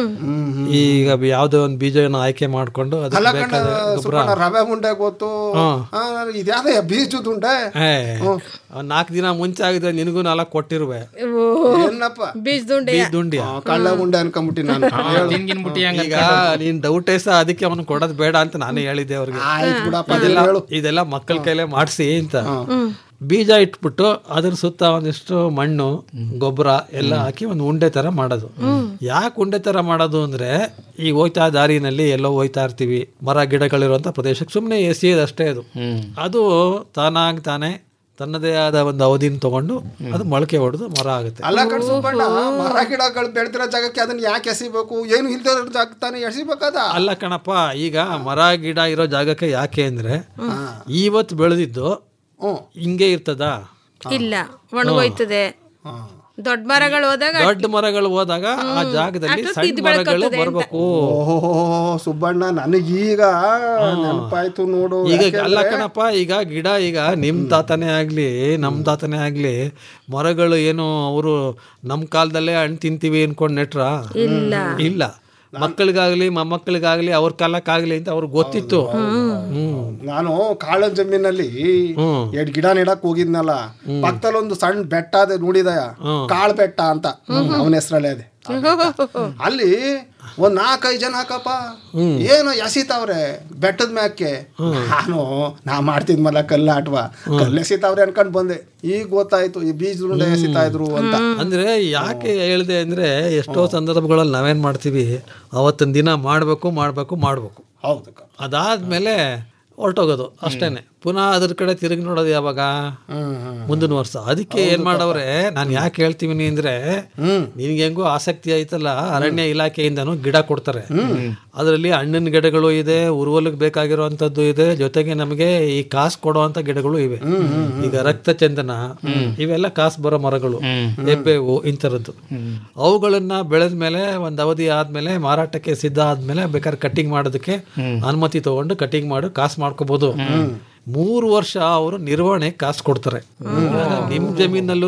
ಈಗ ಯಾವ್ದೋ ಒಂದು ಬೀಜನ ಆಯ್ಕೆ ಮಾಡ್ಕೊಂಡು ಅದಕ್ಕೆ ಅಲ್ಲ ಕಣ ಬೇಕಾದ ಗೊಬ್ಬರ ಸುಬ್ಬಣ್ಣ ರವೆ ಉಂಡೆ ಗೊತ್ತು ಆ, ಇದ್ಯಾವ್ದೇ ಬೀಜದ ಉಂಡೆ ನಾಲ್ಕು ದಿನ ಮುಂಚೆ ಆಗಿದ್ರೆ ನಿನಗೂ ನಾಲ್ಕು ಕೊಟ್ಟಿರುವೆ ಏನಪ್ಪ ಬೀಜದುಂಡೆ ದುಂಡಿ ಆ, ಕಳ್ಳ ಉಂಡೆ ಅನ್ಕೊಂಬಿಟ್ಟಿ ನಾನು ತಿನ್ಗಿನ್ ಬುಟ್ಟಿ ಹಂಗ ಈಗ ನೀನ್ ಡೌಟೇ ಸಹ ಅದಕ್ಕೆ ಅವನು ಕೊಡೋದು ಬೇಡ ಅಂತ ನಾನೇ ಹೇಳಿದ್ದೆ ಅವ್ರಿಗೆ ಆಯ್ತು ಬಿಡಪ್ಪ ಇದೆಲ್ಲ ಹೇಳು ಇದೆಲ್ಲ ಮಕ್ಕಳ ಕೈಲೇ ಮಾಡಿಸಿ ಅಂತ ಬೀಜ ಇಟ್ಬಿಟ್ಟು ಅದ್ರ ಸುತ್ತ ಒಂದಿಷ್ಟು ಮಣ್ಣು ಗೊಬ್ಬರ ಎಲ್ಲ ಹಾಕಿ ಒಂದು ಉಂಡೆ ತರ ಮಾಡೋದು ಯಾಕೆ ಉಂಡೆ ತರ ಮಾಡೋದು ಅಂದ್ರೆ ಈಗ ಹೋಯ್ತಾ ದಾರಿನಲ್ಲಿ ಎಲ್ಲೋ ಹೋಯ್ತಾ ಇರ್ತೀವಿ ಮರ ಗಿಡಗಳಿರುವಂತ ಪ್ರದೇಶಕ್ಕೆ ಸುಮ್ಮನೆ ಎಸೆಯೋದಷ್ಟೇ ಅದು ಅದು ತಾನಾಗ್ ತಾನೇ ತನ್ನದೇ ಆದ ಒಂದು ಅವಧಿನ ತಗೊಂಡು ಅದು ಮೊಳಕೆ ಹೊಡೆದು ಮರ ಆಗುತ್ತೆ ಅಲ್ಲ ಕಣ್ ಸುಬ್ಬಣ್ಣ ಮರ ಗಿಡಗಳು ಬೆಳೆದಿರೋ ಜಾಗಕ್ಕೆ ಅದನ್ನ ಯಾಕೆ ಎಸಿಬೇಕು ಏನು ಇಲ್ದಿರೋ ಜಾಗ ತಾನೇ ಎಸಿಬೇಕದ ಅಲ್ಲ ಕಣಪ್ಪ ಈಗ ಮರ ಗಿಡ ಇರೋ ಜಾಗಕ್ಕೆ ಯಾಕೆ ಅಂದ್ರೆ ಇವತ್ತು ಬೆಳೆದಿದ್ದು ಹಿಂಗೆ ಇರ್ತದ ಇಲ್ಲ ಒಣಗೋಯ್ತದೆ ದೊಡ್ಡ ಮರಗಳು ಹೋದಾಗ ದೊಡ್ಡ ಮರಗಳು ಹೋದಾಗ ಆ ಜಾಗದಲ್ಲಿ ಅಷ್ಟೊತ್ತಿಗೆ ಸಣ್ಣ ಇದು ಮರಗಳು ಬೆಳ್ಕೊತದೆ ಅಂತ. ಬರ್ಬೇಕು ಓಹೋ ಸುಬ್ಬಣ್ಣ ನನಗೀಗ ನೆನಪಾಯ್ತು ನೋಡು ಈಗ ಯಾಕೆಂದ್ರೆ- ಅಲ್ಲ ಕಣಪ್ಪ ಈಗ ಗಿಡ ಈಗ ನಿಮ್ ತಾತನೇ ಆಗ್ಲಿ ನಮ್ ತಾತನೇ ಆಗ್ಲಿ ಮರಗಳು ಏನು ಅವರು ನಮ್ ಕಾಲದಲ್ಲೇ ಹಣ್ಣು ತಿಂತೀವಿ ಅನ್ಕೊಂಡ್ ನೆಟ್ರ ಇಲ್ಲ ಇಲ್ಲ ಮಕ್ಕಳಿಗಾಗ್ಲಿ ಮೊಮ್ಮಕ್ಕಳಿಗಾಗ್ಲಿ ಅವ್ರ ಕಾಲಕ್ಕಾಗ್ಲಿ ಅಂತ ಅವ್ರಿಗೆ ಗೊತ್ತಿತ್ತು ಹ್ಮ್ ನಾನು ಕಾಳ ಜಮೀನಲ್ಲಿ ಹ್ಮ್. ಎರಡ್ ಗಿಡ ನೆಡಕ್ ಹೋಗಿದ್ನಲ್ಲ ಪಕ್ಕದಲ್ಲಿ ಒಂದು ಸಣ್ಣ ಬೆಟ್ಟ ಅದೇ ನೋಡಿದಯ ಕಾಳ್ ಬೆಟ್ಟ ಅಂತ ಅವನ ಹೆಸರಲ್ಲೇ ಅದೇ ಅಲ್ಲಿ ಒಂದ್ ನಾಲ್ಕೈದು ಜನ ಹಾಕಪ್ಪ ಏನು ಎಸಿತಾವ್ರೆ ಬೆಟ್ಟದ ಮ್ಯಾಕೆ ನಾನು ನಾ ಮಾಡ್ತಿದ್ಮಲ್ಲ ಕಲ್ಲಾಟ್ವ ಕಲ್ಲು ಎಸಿತಾವ್ರೆ ಅನ್ಕೊಂಡ್ ಬಂದೆ ಈಗ ಗೊತ್ತಾಯ್ತು ಈ ಬೀಜ ಉಂಡೆ ಎಸಿತಾ ಇದ್ರು ಅಂತ ಅಂದ್ರೆ ಯಾಕೆ ಹೇಳಿದೆ ಅಂದ್ರೆ ಎಷ್ಟೋ ಸಂದರ್ಭಗಳಲ್ಲಿ ನಾವೇನ್ ಮಾಡ್ತೀವಿ ಅವತ್ತಿನ ದಿನ ಮಾಡ್ಬೇಕು ಮಾಡ್ಬೇಕು ಮಾಡ್ಬೇಕು ಹೌದು ಅದಾದ್ಮೇಲೆ ಹೊರಟೋಗೋದು ಅಷ್ಟೇನೆ ಪುನಃ ಅದ್ರ ಕಡೆ ತಿರುಗಿ ನೋಡೋದು ಯಾವಾಗ ಮುಂದಿನ ವರ್ಷ ಅದಕ್ಕೆ ಏನ್ ಮಾಡವ್ರೆ ನಾನು ಯಾಕೆ ಹೇಳ್ತೀವಿ ಅಂದ್ರೆ ನಿನ್ಗೆ ಹೆಂಗೋ ಆಸಕ್ತಿ ಆಯ್ತಲ್ಲ ಅರಣ್ಯ ಇಲಾಖೆಯಿಂದನೂ ಗಿಡ ಕೊಡ್ತಾರೆ ಅದರಲ್ಲಿ ಹಣ್ಣಿನ ಗಿಡಗಳು ಇದೆ ಉರುವಲಿಗೆ ಬೇಕಾಗಿರುವಂತದ್ದು ಇದೆ ಜೊತೆಗೆ ನಮಗೆ ಈ ಕಾಸು ಕೊಡುವಂತ ಗಿಡಗಳು ಇವೆ ಈಗ ರಕ್ತ ಚಂದನ ಇವೆಲ್ಲ ಕಾಸು ಬರೋ ಮರಗಳು ಹೆಬ್ಬೇವು ಇಂಥರದ್ದು ಅವುಗಳನ್ನ ಬೆಳೆದ ಮೇಲೆ ಒಂದ್ ಅವಧಿ ಆದ್ಮೇಲೆ ಮಾರಾಟಕ್ಕೆ ಸಿದ್ಧ ಆದ್ಮೇಲೆ ಬೇಕಾದ್ರೆ ಕಟ್ಟಿಂಗ್ ಮಾಡೋದಕ್ಕೆ ಅನುಮತಿ ತಗೊಂಡು ಕಟ್ಟಿಂಗ್ ಮಾಡಿ ಕಾಸು ಮಾಡ್ಕೋಬಹುದು ಮೂರು ವರ್ಷ ಅವರು ನಿರ್ವಹಣೆ ಕಾಸು ಕೊಡ್ತಾರೆ ನಿಮ್ ಜಮೀನಲ್ಲೂ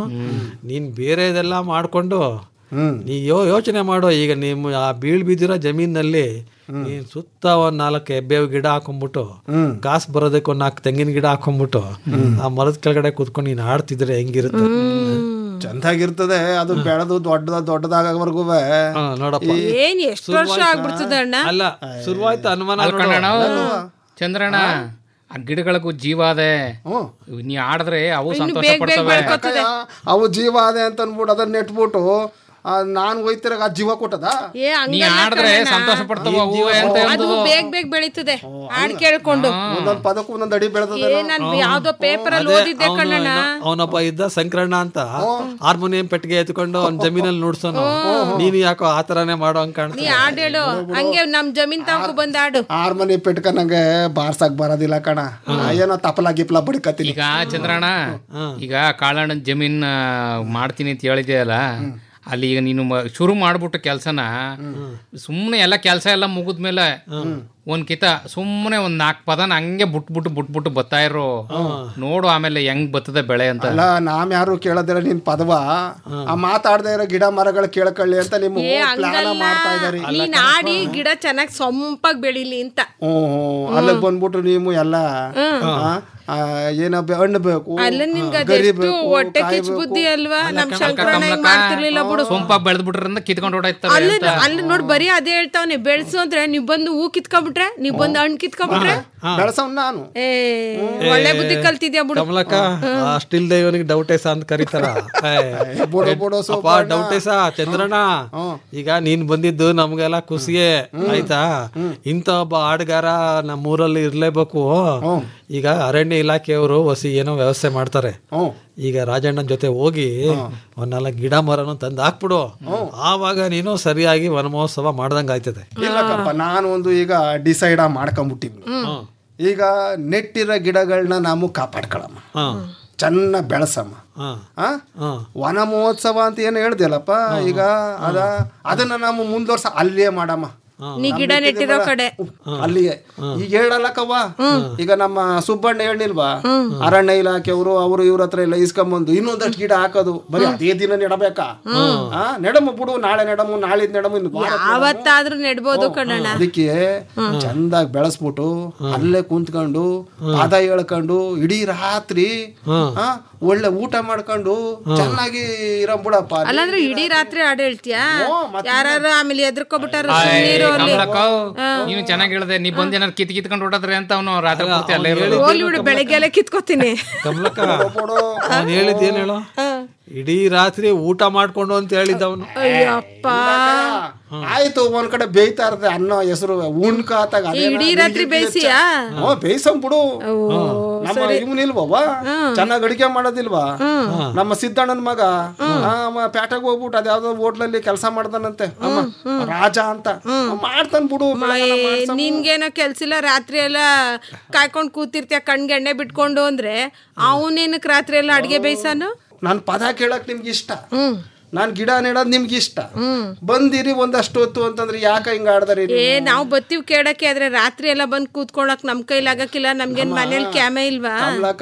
ನೀನ್ ಬೇರೆದೆಲ್ಲ ಮಾಡ್ಕೊಂಡು ನೀ ಯೋ ಯೋಚನೆ ಮಾಡೋ ಈಗ ನಿಮ್ಮ ಆ ಬೀಳ್ ಬಿದ್ದಿರೋ ಜಮೀನಲ್ಲಿ ನೀನ್ ಸುತ್ತ ಒಂದ್ ನಾಲ್ಕು ಎಬ್ಬೇವು ಗಿಡ ಹಾಕೊಂಡ್ಬಿಟ್ಟು ಕಾಸು ಬರೋದಕ್ಕೆ ಒಂದ್ ನಾಲ್ಕು ತೆಂಗಿನ ಗಿಡ ಹಾಕೊಂಡ್ಬಿಟ್ಟು ಆ ಮರದ ಕೆಳಗಡೆ ಕೂತ್ಕೊಂಡು ನೀನ್ ಆಡ್ತಿದ್ರೆ ಹೆಂಗಿರುತ್ತೆ ಚಂದಾಗಿರ್ತದೆ ಅದು ಬೆಳೆದು ದೊಡ್ಡದ ದೊಡ್ಡದಾಗವರೆಗೂ ಹಾ, ನೋಡಪ್ಪ ಏನ್ ಎಷ್ಟು ವರ್ಷ ಆಗ್ಬಿಡ್ತದೆ ಅಣ್ಣ ಅಲ್ಲ ಶುರುವಾಯ್ತು ಅನುಮಾನ ಅಲ್ಲ ನೋಡು. ಕಣಣ್ಣ ಚಂದ್ರಣ್ಣ ಆ ಗಿಡಗಳಿಗೂ ಜೀವ ಅದೆ ನೀ ಆಡಿದ್ರೆ ಅವು ಸಂತೋಷ ಪಡ್ತವೆ ಅವು ಜೀವ ಅದೇ ಅಂತ ಅನ್ಬಿಟ್ಟು ಅದನ್ನ ನೆಟ್ಬಿಟ್ಟು ಆ, ನಾನ್ ಹೋಯ್ತಿರಾಗ ಆ ಜೀವ ಕೊಟ್ಟದ ಏ ನೀ ಹಂಗಲ್ಲ ಆಡಿದ್ರೆ ಕಣಣ್ಣ. ಸಂತೋಷ ಪಡ್ತಾವ ಅವು ಅಂತ ಅದು ಒಂದು ಬೇಗ ಬೇಗ ಬೆಳೀತದೆ ಹಾಡ್ ಕೇಳ್ಕೊಂಡು ಒಂದೊಂದ್ ಪದಕ್ಕೂ ಒಂದೊಂದ್ ಅಡಿ ಬೆಳೆದ ಏ ನಾನ್ ಯಾವ್ದೋ ಪೇಪರ್ ಅಲ್ಲಿ ಅದೇ ಓದಿದ್ದೆ ಅವ್ನು ಕಣ್ಣಣ್ಣ ಏನೋ- ಅವನೊಬ್ಬ ಇದ್ದ ಸಂಕ್ರಣ್ಣ ಅಂತ ಹಾರ್ಮೋನಿಯಂ ಪೆಟ್ಟಿಗೆ ಎತ್ಕೊಂಡು ಅವ್ನ ಜಮೀನಲ್ಲಿ ನುಡ್ಸೋನು ನೀನು ಯಾಕೋ ಆ ತರಾನೇ ಮಾಡೋ ಹಂಗ್ ನೀ ಕಾಣ್ತೀನಿ ಹಾಡ್ ಹೇಳು ಹಂಗೆ ನಮ್ ಜಮೀನ್ ತನಕ ಬಂದ್ ಹಾಡು ಆರ್ ಮನೆ ಪೆಟ್ಕನಂಗೆ ಬಾರ್ಸಕ್ ಬರೋದಿಲ್ಲ ಕಣ ಏನೋ ತಪಲ ಗಿಪ್ಲ ಬಡ್ಕತ್ತೀನಿ ಈಗ ಚಂದ್ರಣ್ಣ ಈಗ ಕಾಳಣ್ಣನ ಜಮೀನ್ ಆ, ಮಾಡ್ತೀನಿ ಅಂತ ಹೇಳಿದೆಯಲ್ಲ ಅಲ್ಲಿ ಈಗ ನೀನು ಮ- ಶುರು ಮಾಡ್ಬಿಟ್ಟು ಕೆಲಸನ ಸುಮ್ಮನೆ ಎಲ್ಲ ಕೆಲಸ ಎಲ್ಲ ಮುಗಿದ್ಮೇಲೆ ಒಂದ್ ಕಿತ ಸುಮ್ಮನೆ ಒಂದ್ ನಾಲ್ಕು ಪದನ ಹಂಗೆ ಬಿಟ್ಬಿಟ್ಟು ಬಿಟ್ಬಿಟ್ಟು ಬತ್ತಾ ಇರೋ ನೋಡು ಆಮೇಲೆ ಹೆಂಗ್ ಬರ್ತದೆ ಬೆಳೆ ಅಂತ ಅಲ್ಲ ನಾವ್ ಯಾರು ಕೇಳದಿರ ನಿನ್ ಪದವ ಆ ಮಾತಾಡ್ದೇ ಇರೋ ಗಿಡ ಮರಗಳು ಕೇಳ್ಕೊಳ್ಳಿ ಅಂತ ನಿಮ್ಮ ಏ ಪ್ಲಾನ ಹಂಗಲ್ಲ ಮಾಡ್ತಾ ಇದಾರೆ ನೀನ್ ಆಡಿ ಗಿಡ ಚೆನ್ನಾಗ್ ಸೊಂಪಾಗ್ ಬೆಳಿಲಿ ಅಂತ ಹ್ಮ್ ಅಲ್ಲಿಗೆ ಬಂದ್ಬಿಟ್ಟು ನೀವು ಎಲ್ಲ ಆ, ಆ, ಏನೋ ಬೆ- ಹಣ್ಣು ಬೇಕು ಅಲ್ಲ ನಿನ್ಗ ಗರಿ ಅದೆಷ್ಟು ಬೇಕು, ಹೊಟ್ಟೆ ಕಾಯಿ ಕಿಚ್ ಬೇಕು. ಬುದ್ಧಿ ಅಲ್ವಾ ನಮ್ ಶಂಕರಣ್ಣ ಹಿಂಗ್ ಮಾಡ್ತಿರ್ಲಿಲ್ಲ ಬಿಡು ಸೊಂಪ ಬೆಳೆದ್ಬಿಟ್ರಿಂದ ಕಿತ್ಕೊಂಡು ಓಡಾಯ್ತಾರೆ ಅಲ್ಲಿ ಅಂತ ಅಲ್ಲಿ ನೋಡ್ ಬರೀ ಅದೇ ಹೇಳ್ತಾವನೆ ಬೆಳ್ಸು ಅಂದ್ರೆ ನೀವ್ ಬಂದು ಹೂ ಕಿತ್ಕೊಂಡ್ಬಿಟ್ರೆ ನೀವ್ ಬಂದು ಹಣ್ಣು ಕಿತ್ಕೊಂಡ್ಬಿಟ್ರೆ ಬೆಳ್ಸವ್ ನಾನು ಏ ಒಳ್ಳೆ ಬುದ್ಧಿ ಕಲ್ತಿದ್ಯಾ ಬಿಡು ಕಮಲಕ್ಕ ಅಷ್ಟಿಲ್ದೆ ಇವನಿಗೆ ಡೌಟೇಸ ಅಂತ ಕರೀತಾರ ಬುಡೋ ಬುಡೋ ಅಪ್ಪ ಡೌಟೇಸ ಚಂದ್ರಣ್ಣ ಈಗ ನೀನ್ ಬಂದಿದ್ದು ನಮ್ಗೆಲ್ಲ ಖುಷಿಯೇ ಆಯ್ತಾ ಇಂಥ ಒಬ್ಬ ಹಾಡುಗಾರ ನಮ್ಮೂರಲ್ಲಿ ಇರ್ಲೇಬೇಕು ಈಗ ಅರಣ್ಯ ಇಲಾಖೆಯವರು ಹೊಸಿ ಏನೋ ವ್ಯವಸ್ಥೆ ಮಾಡ್ತಾರೆ ಈಗ ರಾಜಣ್ಣನ ಜೊತೆ ಹೋಗಿ ಒಂದ್ ನಾಲ್ಕು ಗಿಡ ಮರನು ತಂದು ಹಾಕ್ಬಿಡು ಆವಾಗ ನೀನು ಸರಿಯಾಗಿ ವನ ಮಹೋತ್ಸವ ಮಾಡ್ದಂಗ ಆಯ್ತದೆ ಇಲ್ಲಕ್ಕಪ್ಪ ನಾನು ಒಂದು ಈಗ ಡಿಸೈಡ್ ಮಾಡ್ಕೊಂಬಿಟ್ಟಿನಿ ಈಗ ನೆಟ್ಟಿರೋ ಗಿಡಗಳನ್ನ ನಾವು ಕಾಪಾಡ್ಕೊಳಮ್ಮ ಚೆನ್ನಾಗಿ ಬೆಳೆಸಮ್ಮ ಆ? ವನ ಮಹೋತ್ಸವ ಅಂತ ಏನು ಹೇಳ್ದಿಲ್ಲಪ್ಪ ಈಗ ಅದ ಅದನ್ನ ನಾವು ಮುಂದುವರ್ಸ ಅಲ್ಲಿಯೇ ಮಾಡಮ್ಮ ನೀ ಗಿಡ ನೆಟ್ಟಿರೋ ಕಡೆ ಅಲ್ಲಿಗೆ ಈಗ ಹೇಳಲ್ಲಕ್ಕವ್ವ ಈಗ ನಮ್ಮ ಸುಬ್ಬಣ್ಣ ಹೇಳಿಲ್ವಾ ಅರಣ್ಯ ಇಲಾಖೆಯವರು ಅವರು ಇವ್ರ ಹತ್ರ ಎಲ್ಲ ಇಸ್ಕೊಂಬಂದು ಇನ್ನೊಂದಷ್ಟು ಗಿಡ ಹಾಕೋದು ಬರೀ ಅದೇ ದಿನ ನೆಡಬೇಕಾ ಆ ನೆಡಮ ಬಿಡು ನಾಳೆ ನೆಡಮು ನಾಳಿದ್ ನೆಡಮು ಇನ್ನು ವಾರ ಯಾವತ್ತಾದ್ರೂ ನೆಡ್ಬೋದು ಕಣ್ಣಣ್ಣ ಅದಕ್ಕೆ ಚಂದಾಗಿ ಬೆಳೆಸ್ಬಿಟ್ಟು ಅಲ್ಲೇ ಕುಂತ್ಕೊಂಡು ಪಾದ ಹೇಳ್ಕೊಂಡು ಇಡೀ ರಾತ್ರಿ ಆ, ಒಳ್ಳೆ ಊಟ ಮಾಡ್ಕೊಂಡು ಚೆನ್ನಾಗಿ ಇರಂಬಿಡಪ್ಪ ಅಲ್ಲಾಂದ್ರೆ ಇಡೀ ರಾತ್ರಿ ಹಾಡು ಹೇಳ್ತೀಯಾ ಯಾರು ಆಮೇಲೆ ಎದ್ರಕೊಬಿಟ್ಟಾರ ಸುಮ್ಮನಿರು ಅಲ್ಲಿ ಕಮಲಕ್ಕ ನೀನು ಚೆನ್ನಾಗಿ ಹೇಳ್ದೆ ನೀ ಬಂದ್ ಏನಾರು ಕಿತ್ ಕಿತ್ಕೊಂಡು ಓಡಾದ್ರೆ ಅಂತ ಅವನು ರಾತ್ರಿ ಪೂರ್ತಿ ಅಲ್ಲೇ ಇರೋದು ಹೋಗ್ಲಿ ಬಿಡು ಬೆಳಗ್ಗೆಲ್ಲ ಕಿತ್ಕೋತೀನಿ ಕಮಲಕ್ಕ ಅವ್ನು ಹೇಳಿದ್ ಏನ್ ಹೇಳು ಇಡೀ ರಾತ್ರಿ ಊಟ ಮಾಡ್ಕೊಂಡು ಅಂತ ಹೇಳಿದ್ದ ಅವನು ಅಯ್ಯಪ್ಪ ಆಯ್ತು ಒಂದ್ ಕಡೆ ಬೇಯ್ತಾ ಇರ್ತದೆ ಅನ್ನೋ ಹೆಸರು ಉಣ್ಕಾತಾಗ ಅದೇನ ಇಡೀ ರಾತ್ರಿ ನೀರ್ ಬೇಯಿಸಿಯಾ ಹ್ಞೂ ಬೇಯ್ಸಂ ಬಿಡು ನಮ್ಮ ಇವನಿಲ್ವವ ಚೆನ್ನಾಗಿ ಅಡಿಗೆ ಮಾಡೋದಿಲ್ವಾ ನಮ್ಮ ಸಿದ್ದಣ್ಣನ ಮಗ ಆ, ಅವ ಪ್ಯಾಟೆಗೆ ಹೋಗ್ಬಿಟ್ಟು ಅದ್ಯಾವ್ದೋ ಹೋಟ್ಲಲ್ಲಿ ಕೆಲಸ ಮಾಡ್ತಾನಂತೆ ಅಮ್ಮ ರಾಜ ಅಂತ ಮಾಡ್ತಾನ ಬಿಡು ಬೆಳಗಾನ ಮಾಡ್ಸಮ್ಮ. ನಿನ್ಗೇನೋ ಕೆಲ್ಸಿಲ್ಲ ರಾತ್ರಿ ಎಲ್ಲ ಕಾಯ್ಕೊಂಡ್ ಕೂತಿರ್ತೀಯ ಕಣ್ಗೆ ಎಣ್ಣೆ ಬಿಟ್ಕೊಂಡು ಅಂದ್ರೆ ಅವನೇನಕ್ ರಾತ್ರಿ ಎಲ್ಲ ಅಡ್ಗೆ ಬೇಯ್ಸಾನು ನಾನ್ ಪದ ಕೇಳಕ್ ನಿಮ್ಗೆ ಇಷ್ಟ ನಾನ್ ಗಿಡ ನೆಡೋದ್ ನಿಮ್ಗೆ ಇಷ್ಟ ಬಂದಿರಿ ಒಂದಷ್ಟು ಹೊತ್ತು ಅಂತಂದ್ರೆ ಯಾಕ ಹಿಂಗ ಆಡ್ದಾರಿ ಏ ನಾವು ಬತ್ತೀವಿ ಕೇಳಕ್ಕೆ ಆದ್ರೆ ರಾತ್ರಿ ಎಲ್ಲ ಬಂದ್ ಕೂತ್ಕೊಳಕ್ ನಮ್ ಕೈಲಿ ಆಗಕ್ಕಿಲ್ಲ ನಮ್ಗೇನ್ ಮನೇಲಿ ಕ್ಯಾಮೆ ಇಲ್ವಾ ಕಮಲಕ್ಕ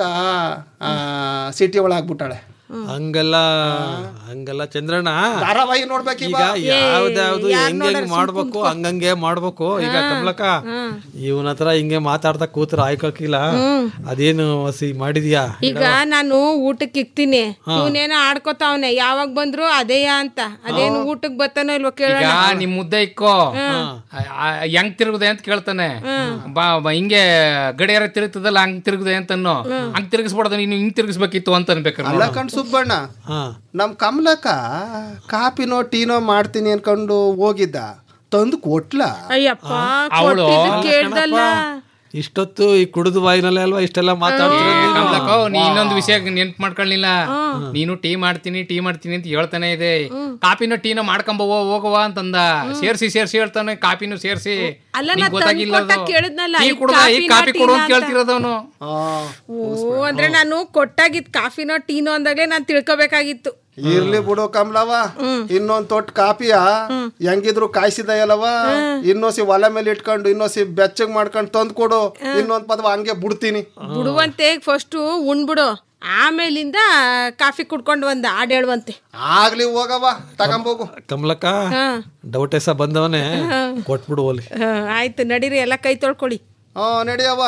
ಸಿಟಿ ಒಳಗಾಗ್ಬಿಟ್ಟಾಳೆ ಹಂಗೆಲ್ಲ ಹಂಗೆಲ್ಲ ಚಂದ್ರಣ್ಣ ಧಾರಾವಾಹಿ ನೋಡ್ಬೇಕು ಈಗ ಯಾವ್ದಾವ್ದು ಹೆಂಗ್ ಹೆಂಗ್ ಮಾಡ್ಬೇಕು ಹಂಗಂಗೆ ಮಾಡ್ಬೇಕು ಈಗ ಕಮಲಕ್ಕ ಇವನ ಹತ್ರ ಹಿಂಗೆ ಮಾತಾಡ್ತಾ ಕೂತ್ರ ಆಯ್ಕೋಕಿಲ್ಲ ಅದೇನು ಹಸಿ ಮಾಡಿದ್ಯಾ ಈಗ ನಾನು ಊಟಕ್ಕೆ ಇಕ್ತೀನಿ ಇವನೇನೋ ಆಡ್ಕೋತಾವನೆ ಯಾವಾಗ ಬಂದ್ರು ಅದೇಯ ಅಂತ ಅದೇನು ಊಟಕ್ ಬರ್ತಾನೋ ಇಲ್ವೋ ಈಗ ಕೇಳೋಣ ನಿಮ್ ಮುದ್ದೆ ಇಕ್ಕೋ ಆ, ಹೆಂಗ್ ತಿರುಗಿದೆ ಅಂತ ಕೇಳ್ತಾನೆ ಬಾ ಬಾ, ಹಿಂಗೆ ಗಡಿಯಾರ ತಿರುಗ್ತದಲ್ಲ ಹಂಗ್ ತಿರುಗಿದೆ ಅಂತನ್ನು ಹಂಗ್ ತಿರುಗಿಸ್ಬಿಡೋದು ನೀನು ಹಿಂಗ್ ತಿರುಗಿಸ್ಬೇಕಿತ್ತು ಅಂತ ಅನ್ಬೇಕಾರೆ ಅಲ್ಲ ಕಣ್ ಸುಬ್ಬಣ್ಣ ನಮ್ ಕಮಲಕ್ಕ ಕಾಪಿನೋ ಟೀನೋ ಮಾಡ್ತೀನಿ ಅನ್ಕೊಂಡು ಹೋಗಿದ್ದ ತಂದು ಕೊಟ್ಲ ಅಯ್ಯಪ್ಪ ಅವಳು ಕೊಟ್ಟಿದ್ದು ಕೇಳ್ದಲ್ಲ ಇಷ್ಟೊತ್ತು ಈ ಕುಡಿದು ಬಾಯಿನಲ್ಲೇ ಅಲ್ವಾ ಇಷ್ಟೆಲ್ಲ ಮಾತಾಡ್ತೀರ ನೀನು? ಕಮಲಕ್ಕ ನೀ ಇನ್ನೊಂದು ವಿಷಯ ನೆನ್ಪು ಮಾಡ್ಕೊಳ್ಳಿಲ್ಲ ನೀನು ಟೀ ಮಾಡ್ತೀನಿ ಟೀ ಮಾಡ್ತೀನಿ ಅಂತ ಹೇಳ್ತಾನೆ ಇದೆ ಕಾಪಿನೋ ಟೀನೋ ಮಾಡ್ಕೊಂಬವ ಹೋಗವ ಅಂತಂದ ಸೇರ್ಸಿ ಸೇರ್ಸಿ ಹೇಳ್ತಾನೆ ಕಾಪಿನೂ ಸೇರ್ಸಿ ಅಲ್ಲ, ನಿಂಗ್ ನಾ ಗೊತ್ತಾಗಿಲ್ಲ ತಂದ್ ಕೊಟ್ಟಾಗ ಅದು. ಕೇಳಿದ್ನಲ್ಲ, ಟೀ ಈ ಕುಡ್ದ ಈ ಕಾಪಿನಾ ಕಾಪಿ ಕೊಡು ಅಂತ ಟೀನಾ ಅಂತ. ಕೇಳ್ತಿರೋದವನು ಓ ಅಂದ್ರೆ ನಾನು ಕೊಟ್ಟಾಗಿದ್ ಕಾಫಿನೋ ಟೀನೋ ಅಂದಾಗ್ಲೇ ನಾನು ತಿಳ್ಕೊಬೇಕಾಗಿತ್ತು ಇರ್ಲಿ ಬಿಡು ಕಮಲವ ಇನ್ನೊಂದ್ ತೊಟ್ ಕಾಪಿಯ ಹೆಂಗಿದ್ರು ಕಾಯಿಸಿದಯಲ್ಲವ ಇನ್ನೊಸಿ ಒಲೆ ಮೇಲೆ ಇಟ್ಕೊಂಡು ಇನ್ನೊಸಿ ಬೆಚ್ಚಗ್ ಮಾಡ್ಕೊಂಡು ತಂದ್ ಕೊಡು ಇನ್ನೊಂದ್ ಪದವ ಹಂಗೆ ಬಿಡ್ತೀನಿ ಬಿಡುವಂತೆ ಫಸ್ಟು ಉಣ್ಬಿಡು ಆಮೇಲಿಂದ ಕಾಫಿ ಕುಡ್ಕೊಂಡು ಒಂದ್ ಹಾಡ್ ಹೇಳುವಂತೆ ಆಗ್ಲಿ ಹೋಗವ ತಗೊಂಬೋಗು ಕಮಲಕ್ಕ ಹಾ. ಡೌಟೇಸ ಬಂದವನೇ ಕೊಟ್ಬಿಡು ಓಲಿ ಹಾ, ಆಯ್ತು ನಡೀರಿ ಎಲ್ಲ ಕೈ ತೊಳ್ಕೊಳ್ಳಿ ಹಾ ನಡಿಯವ್ವ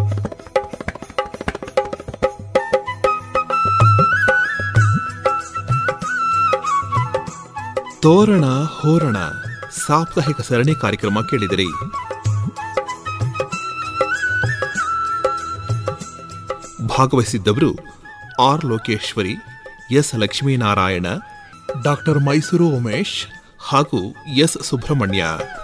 ತೋರಣ ಹೋರಣ ಸಾಪ್ತಾಹಿಕ ಸರಣಿ ಕಾರ್ಯಕ್ರಮ ಕೇಳಿದಿರಿ ಭಾಗವಹಿಸಿದ್ದವರು R Lokeshwari S Lakshminarayana doctor Mysuru Umesh ಹಾಗೂ ಎಸ್ ಸುಬ್ರಹ್ಮಣ್ಯ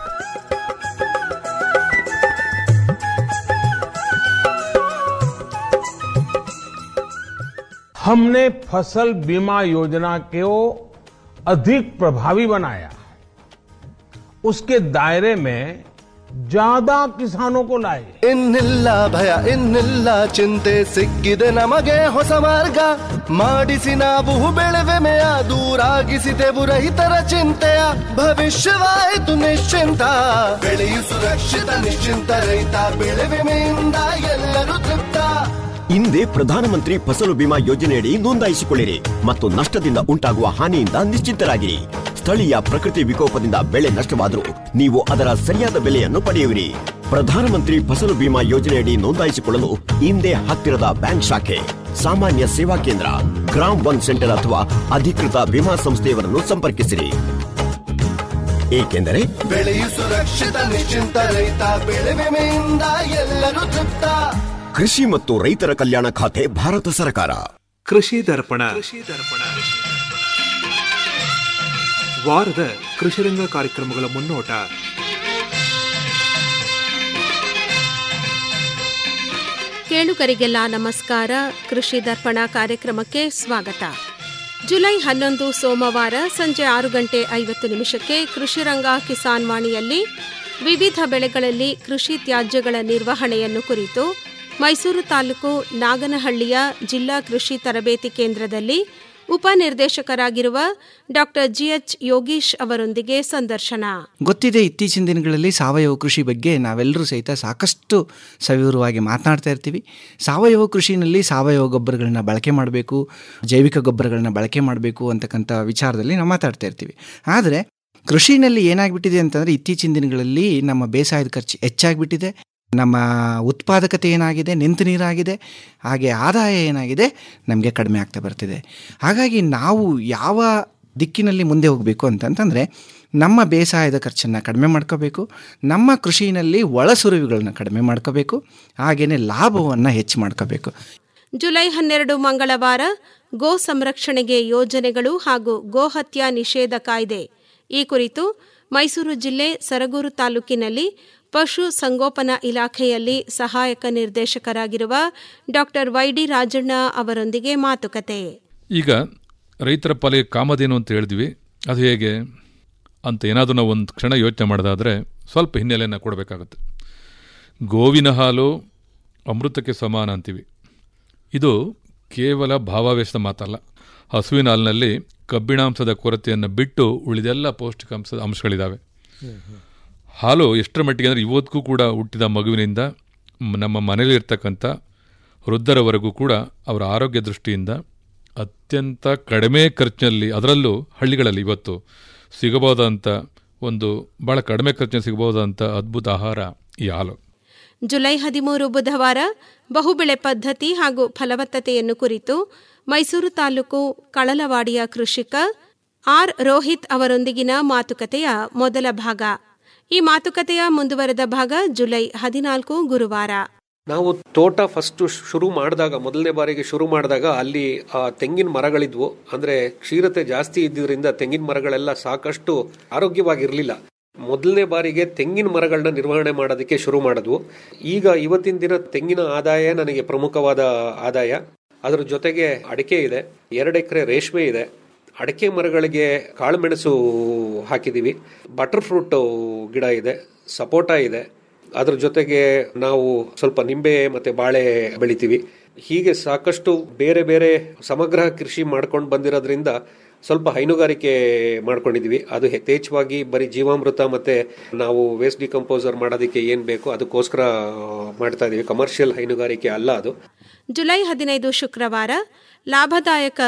हमने फसल बीमा योजना को अधिक प्रभावी बनाया उसके दायरे में ज्यादा किसानों को लाए ಇನ್ನಿಲ್ಲ ಭಯ ಇನ್ನಿಲ್ಲ ಚಿಂತೆ ಸಿಕ್ಕಿದೆ ನಮಗೆ ಹೊಸ ಮಾರ್ಗ ಮಾಡಿಸಿ ನಾವು ಬೆಳೆವೆಮೆಯ ದೂರಾಗಿಸಿದೆವು ರೈತರ ಚಿಂತೆಯ ಭವಿಷ್ಯವಾಯಿತು ನಿಶ್ಚಿಂತ ಬೆಳೆಯು ಸುರಕ್ಷಿತ ನಿಶ್ಚಿಂತ ರೈತ ಬೆಳೆ ವಿಮೆಯಿಂದ ಎಲ್ಲರೂ ತೃಪ್ತ ಹಿಂದೆ ಪ್ರಧಾನಮಂತ್ರಿ ಫಸಲು ಬಿಮಾ ಯೋಜನೆಯಡಿ ನೋಂದಾಯಿಸಿಕೊಳ್ಳಿರಿ ಮತ್ತು ನಷ್ಟದಿಂದ ಉಂಟಾಗುವ ಹಾನಿಯಿಂದ ನಿಶ್ಚಿಂತರಾಗಿರಿ ಸ್ಥಳೀಯ ಪ್ರಕೃತಿ ವಿಕೋಪದಿಂದ ಬೆಳೆ ನಷ್ಟವಾದರೂ ನೀವು ಅದರ ಸರಿಯಾದ ಬೆಲೆಯನ್ನು ಪಡೆಯುವಿರಿ ಪ್ರಧಾನಮಂತ್ರಿ ಫಸಲು ಬಿಮಾ ಯೋಜನೆಯಡಿ ನೋಂದಾಯಿಸಿಕೊಳ್ಳಲು ಹಿಂದೆ ಹತ್ತಿರದ ಬ್ಯಾಂಕ್ ಶಾಖೆ ಸಾಮಾನ್ಯ ಸೇವಾ ಕೇಂದ್ರ ಗ್ರಾಮ್ ಒನ್ ಸೆಂಟರ್ ಅಥವಾ ಅಧಿಕೃತ ವಿಮಾ ಸಂಸ್ಥೆಯವರನ್ನು ಸಂಪರ್ಕಿಸಿರಿ ಏಕೆಂದರೆ ಬೆಳೆಯು ಸುರಕ್ಷಿತ ನಿಶ್ಚಿಂತ ರೈತ ಬೆಳೆ ವಿಮೆಯಿಂದ ಎಲ್ಲರೂ ತೃಪ್ತ ಕೃಷಿ ಮತ್ತು ರೈತರ ಕಲ್ಯಾಣ ಖಾತೆ ಭಾರತ ಸರ್ಕಾರ ಕೃಷಿ ದರ್ಪಣ ವಾರದ ಕೃಷಿರಂಗ ಕಾರ್ಯಕ್ರಮಗಳ ಮುನ್ನೋಟ ಕೇಳುಗರಿಗೆಲ್ಲ ನಮಸ್ಕಾರ ಕೃಷಿ ದರ್ಪಣ ಕಾರ್ಯಕ್ರಮಕ್ಕೆ ಸ್ವಾಗತ ಜುಲೈ ಹನ್ನೊಂದು ಸೋಮವಾರ ಸಂಜೆ ಆರು ಗಂಟೆ ಐವತ್ತು ನಿಮಿಷಕ್ಕೆ ಕೃಷಿರಂಗ ಕಿಸಾನ್ ವಾಣಿಯಲ್ಲಿ ವಿವಿಧ ಬೆಳೆಗಳಲ್ಲಿ ಕೃಷಿ ತ್ಯಾಜ್ಯಗಳ ನಿರ್ವಹಣೆಯನ್ನು ಕುರಿತು ಮೈಸೂರು ತಾಲೂಕು ನಾಗನಹಳ್ಳಿಯ ಜಿಲ್ಲಾ ಕೃಷಿ ತರಬೇತಿ ಕೇಂದ್ರದಲ್ಲಿ ಉಪನಿರ್ದೇಶಕರಾಗಿರುವ ಡಾಕ್ಟರ್ ಜಿಎಚ್ ಯೋಗೀಶ್ ಅವರೊಂದಿಗೆ ಸಂದರ್ಶನ ಗೊತ್ತಿದೆ ಇತ್ತೀಚಿನ ದಿನಗಳಲ್ಲಿ ಸಾವಯವ ಕೃಷಿ ಬಗ್ಗೆ ನಾವೆಲ್ಲರೂ ಸಹಿತ ಸಾಕಷ್ಟು ಸವಿವರವಾಗಿ ಮಾತನಾಡ್ತಾ ಇರ್ತೀವಿ ಸಾವಯವ ಕೃಷಿನಲ್ಲಿ ಸಾವಯವ ಗೊಬ್ಬರಗಳನ್ನ ಬಳಕೆ ಮಾಡಬೇಕು ಜೈವಿಕ ಗೊಬ್ಬರಗಳನ್ನ ಬಳಕೆ ಮಾಡಬೇಕು ಅಂತಕ್ಕಂಥ ವಿಚಾರದಲ್ಲಿ ನಾವು ಮಾತಾಡ್ತಾ ಇರ್ತೀವಿ ಆದರೆ ಕೃಷಿನಲ್ಲಿ ಏನಾಗ್ಬಿಟ್ಟಿದೆ ಅಂತಂದರೆ ಇತ್ತೀಚಿನ ದಿನಗಳಲ್ಲಿ ನಮ್ಮ ಬೇಸಾಯದ ಖರ್ಚು ಹೆಚ್ಚಾಗ್ಬಿಟ್ಟಿದೆ ನಮ್ಮ ಉತ್ಪಾದಕತೆ ಏನಾಗಿದೆ ನಿಂತು ನೀರಾಗಿದೆ ಹಾಗೆ ಆದಾಯ ಏನಾಗಿದೆ ನಮಗೆ ಕಡಿಮೆ ಆಗ್ತಾ ಬರ್ತಿದೆ ಹಾಗಾಗಿ ನಾವು ಯಾವ ದಿಕ್ಕಿನಲ್ಲಿ ಮುಂದೆ ಹೋಗಬೇಕು ಅಂತಂತಂದರೆ ನಮ್ಮ ಬೇಸಾಯದ ಖರ್ಚನ್ನು ಕಡಿಮೆ ಮಾಡ್ಕೋಬೇಕು ನಮ್ಮ ಕೃಷಿನಲ್ಲಿ ಒಳಸುರಿವುಗಳನ್ನ ಕಡಿಮೆ ಮಾಡ್ಕೋಬೇಕು ಹಾಗೆಯೇ ಲಾಭವನ್ನು ಹೆಚ್ಚು ಮಾಡ್ಕೋಬೇಕು ಜುಲೈ ಹನ್ನೆರಡು ಮಂಗಳವಾರ ಗೋ ಸಂರಕ್ಷಣೆಗೆ ಯೋಜನೆಗಳು ಹಾಗೂ ಗೋಹತ್ಯಾ ನಿಷೇಧ ಕಾಯ್ದೆ ಈ ಕುರಿತು ಮೈಸೂರು ಜಿಲ್ಲೆ ಸರಗೂರು ತಾಲೂಕಿನಲ್ಲಿ ಪಶು ಸಂಗೋಪನಾ ಇಲಾಖೆಯಲ್ಲಿ ಸಹಾಯಕ ನಿರ್ದೇಶಕರಾಗಿರುವ ಡಾಕ್ಟರ್ ವೈಡಿ ರಾಜಣ್ಣ ಅವರೊಂದಿಗೆ ಮಾತುಕತೆ ಈಗ ರೈತರ ಪಾಲಿಗೆ ಕಾಮಧೇನು ಅಂತ ಹೇಳಿದ್ವಿ ಅದು ಹೇಗೆ ಅಂತ ಏನಾದರೂ ನಾವು ಒಂದು ಕ್ಷಣ ಯೋಚನೆ ಮಾಡೋದಾದರೆ ಸ್ವಲ್ಪ ಹಿನ್ನೆಲೆಯನ್ನು ಕೊಡಬೇಕಾಗುತ್ತೆ ಗೋವಿನ ಹಾಲು ಅಮೃತಕ್ಕೆ ಸಮಾನ ಅಂತೀವಿ ಇದು ಕೇವಲ ಭಾವಾವೇಶದ ಮಾತಲ್ಲ ಹಸುವಿನ ಹಾಲಿನಲ್ಲಿ ಕಬ್ಬಿಣಾಂಶದ ಕೊರತೆಯನ್ನು ಬಿಟ್ಟು ಉಳಿದೆಲ್ಲ ಪೌಷ್ಟಿಕಾಂಶದ ಅಂಶಗಳಿದ್ದಾವೆ ಹಾಲು ಎಷ್ಟರ ಮಟ್ಟಿಗೆ ಅಂದರೆ ಇವತ್ತಿಗೂ ಕೂಡ ಹುಟ್ಟಿದ ಮಗುವಿನಿಂದ ಮ್- ನಮ್ಮ ಮನೆಯಲ್ಲಿರ್ತಕ್ಕಂಥ ವೃದ್ಧರವರೆಗೂ ಕೂಡ ಅವರ ಆರೋಗ್ಯ ದೃಷ್ಟಿಯಿಂದ ಅತ್ಯಂತ ಕಡಿಮೆ ಖರ್ಚಿನಲ್ಲಿ ಅದರಲ್ಲೂ ಹಳ್ಳಿಗಳಲ್ಲಿ ಇವತ್ತು ಸಿಗಬಹುದಂಥ ಒಂದು ಭಾಳ ಕಡಿಮೆ ಖರ್ಚಿನಲ್ಲಿ ಸಿಗಬಹುದಂಥ ಅದ್ಭುತ ಆಹಾರ ಈ ಹಾಲು ಜುಲೈ ಹದಿಮೂರು ಬುಧವಾರ ಬಹುಬೆಳೆ ಪದ್ಧತಿ ಹಾಗೂ ಫಲವತ್ತತೆಯನ್ನು ಕುರಿತು ಮೈಸೂರು ತಾಲೂಕು ಕಳಲವಾಡಿಯ ಕೃಷಿಕ ಆರ್ ರೋಹಿತ್ ಅವರೊಂದಿಗಿನ ಮಾತುಕತೆಯ ಮೊದಲ ಭಾಗ ಈ ಮಾತುಕತೆಯ ಮುಂದುವರೆದ ಭಾಗ ಜುಲೈ ಹದಿನಾಲ್ಕು ಗುರುವಾರ ನಾವು ತೋಟ ಫಸ್ಟ್ ಶುರು ಮಾಡಿದಾಗ ಮೊದಲನೇ ಬಾರಿಗೆ ಶುರು ಮಾಡಿದಾಗ ಅಲ್ಲಿ ಆ ತೆಂಗಿನ ಮರಗಳಿದ್ವು ಅಂದ್ರೆ ಕ್ಷೀರತೆ ಜಾಸ್ತಿ ಇದ್ದಿದ್ರಿಂದ ತೆಂಗಿನ ಮರಗಳೆಲ್ಲ ಸಾಕಷ್ಟು ಆರೋಗ್ಯವಾಗಿರ್ಲಿಲ್ಲ ಮೊದಲನೇ ಬಾರಿಗೆ ತೆಂಗಿನ ಮರಗಳನ್ನ ನಿರ್ವಹಣೆ ಮಾಡೋದಕ್ಕೆ ಶುರು ಮಾಡಿದ್ವು ಈಗ ಇವತ್ತಿನ ದಿನ ತೆಂಗಿನ ಆದಾಯ ನನಗೆ ಪ್ರಮುಖವಾದ ಆದಾಯ ಅದರ ಜೊತೆಗೆ ಅಡಿಕೆ ಇದೆ ಎರಡು ಎಕರೆ ರೇಷ್ಮೆ ಇದೆ ಅಡಿಕೆ ಮರಗಳಿಗೆ ಕಾಳುಮೆಣಸು ಹಾಕಿದ್ದೀವಿ ಬಟರ್ ಫ್ರೂಟ್ ಗಿಡ ಇದೆ ಸಪೋಟ ಇದೆ ಅದ್ರ ಜೊತೆಗೆ ನಾವು ಸ್ವಲ್ಪ ನಿಂಬೆ ಮತ್ತೆ ಬಾಳೆ ಬೆಳಿತೀವಿ ಹೀಗೆ ಸಾಕಷ್ಟು ಬೇರೆ ಬೇರೆ ಸಮಗ್ರ ಕೃಷಿ ಮಾಡ್ಕೊಂಡು ಬಂದಿರೋದ್ರಿಂದ ಸ್ವಲ್ಪ ಹೈನುಗಾರಿಕೆ ಮಾಡ್ಕೊಂಡಿದ್ವಿ ಅದು ಯಥೇಚ್ಛವಾಗಿ ಬರೀ ಜೀವಾಮೃತ ಮತ್ತೆ ನಾವು ವೇಸ್ಟ್ ಡಿಕಂಪೋಸರ್ ಮಾಡೋದಕ್ಕೆ ಏನ್ ಬೇಕು ಅದಕ್ಕೋಸ್ಕರ ಮಾಡ್ತಾ ಇದೀವಿ ಕಮರ್ಷಿಯಲ್ ಹೈನುಗಾರಿಕೆ ಅಲ್ಲ ಅದು ಜುಲೈ ಹದಿನೈದು ಶುಕ್ರವಾರ ಲಾಭದಾಯಕ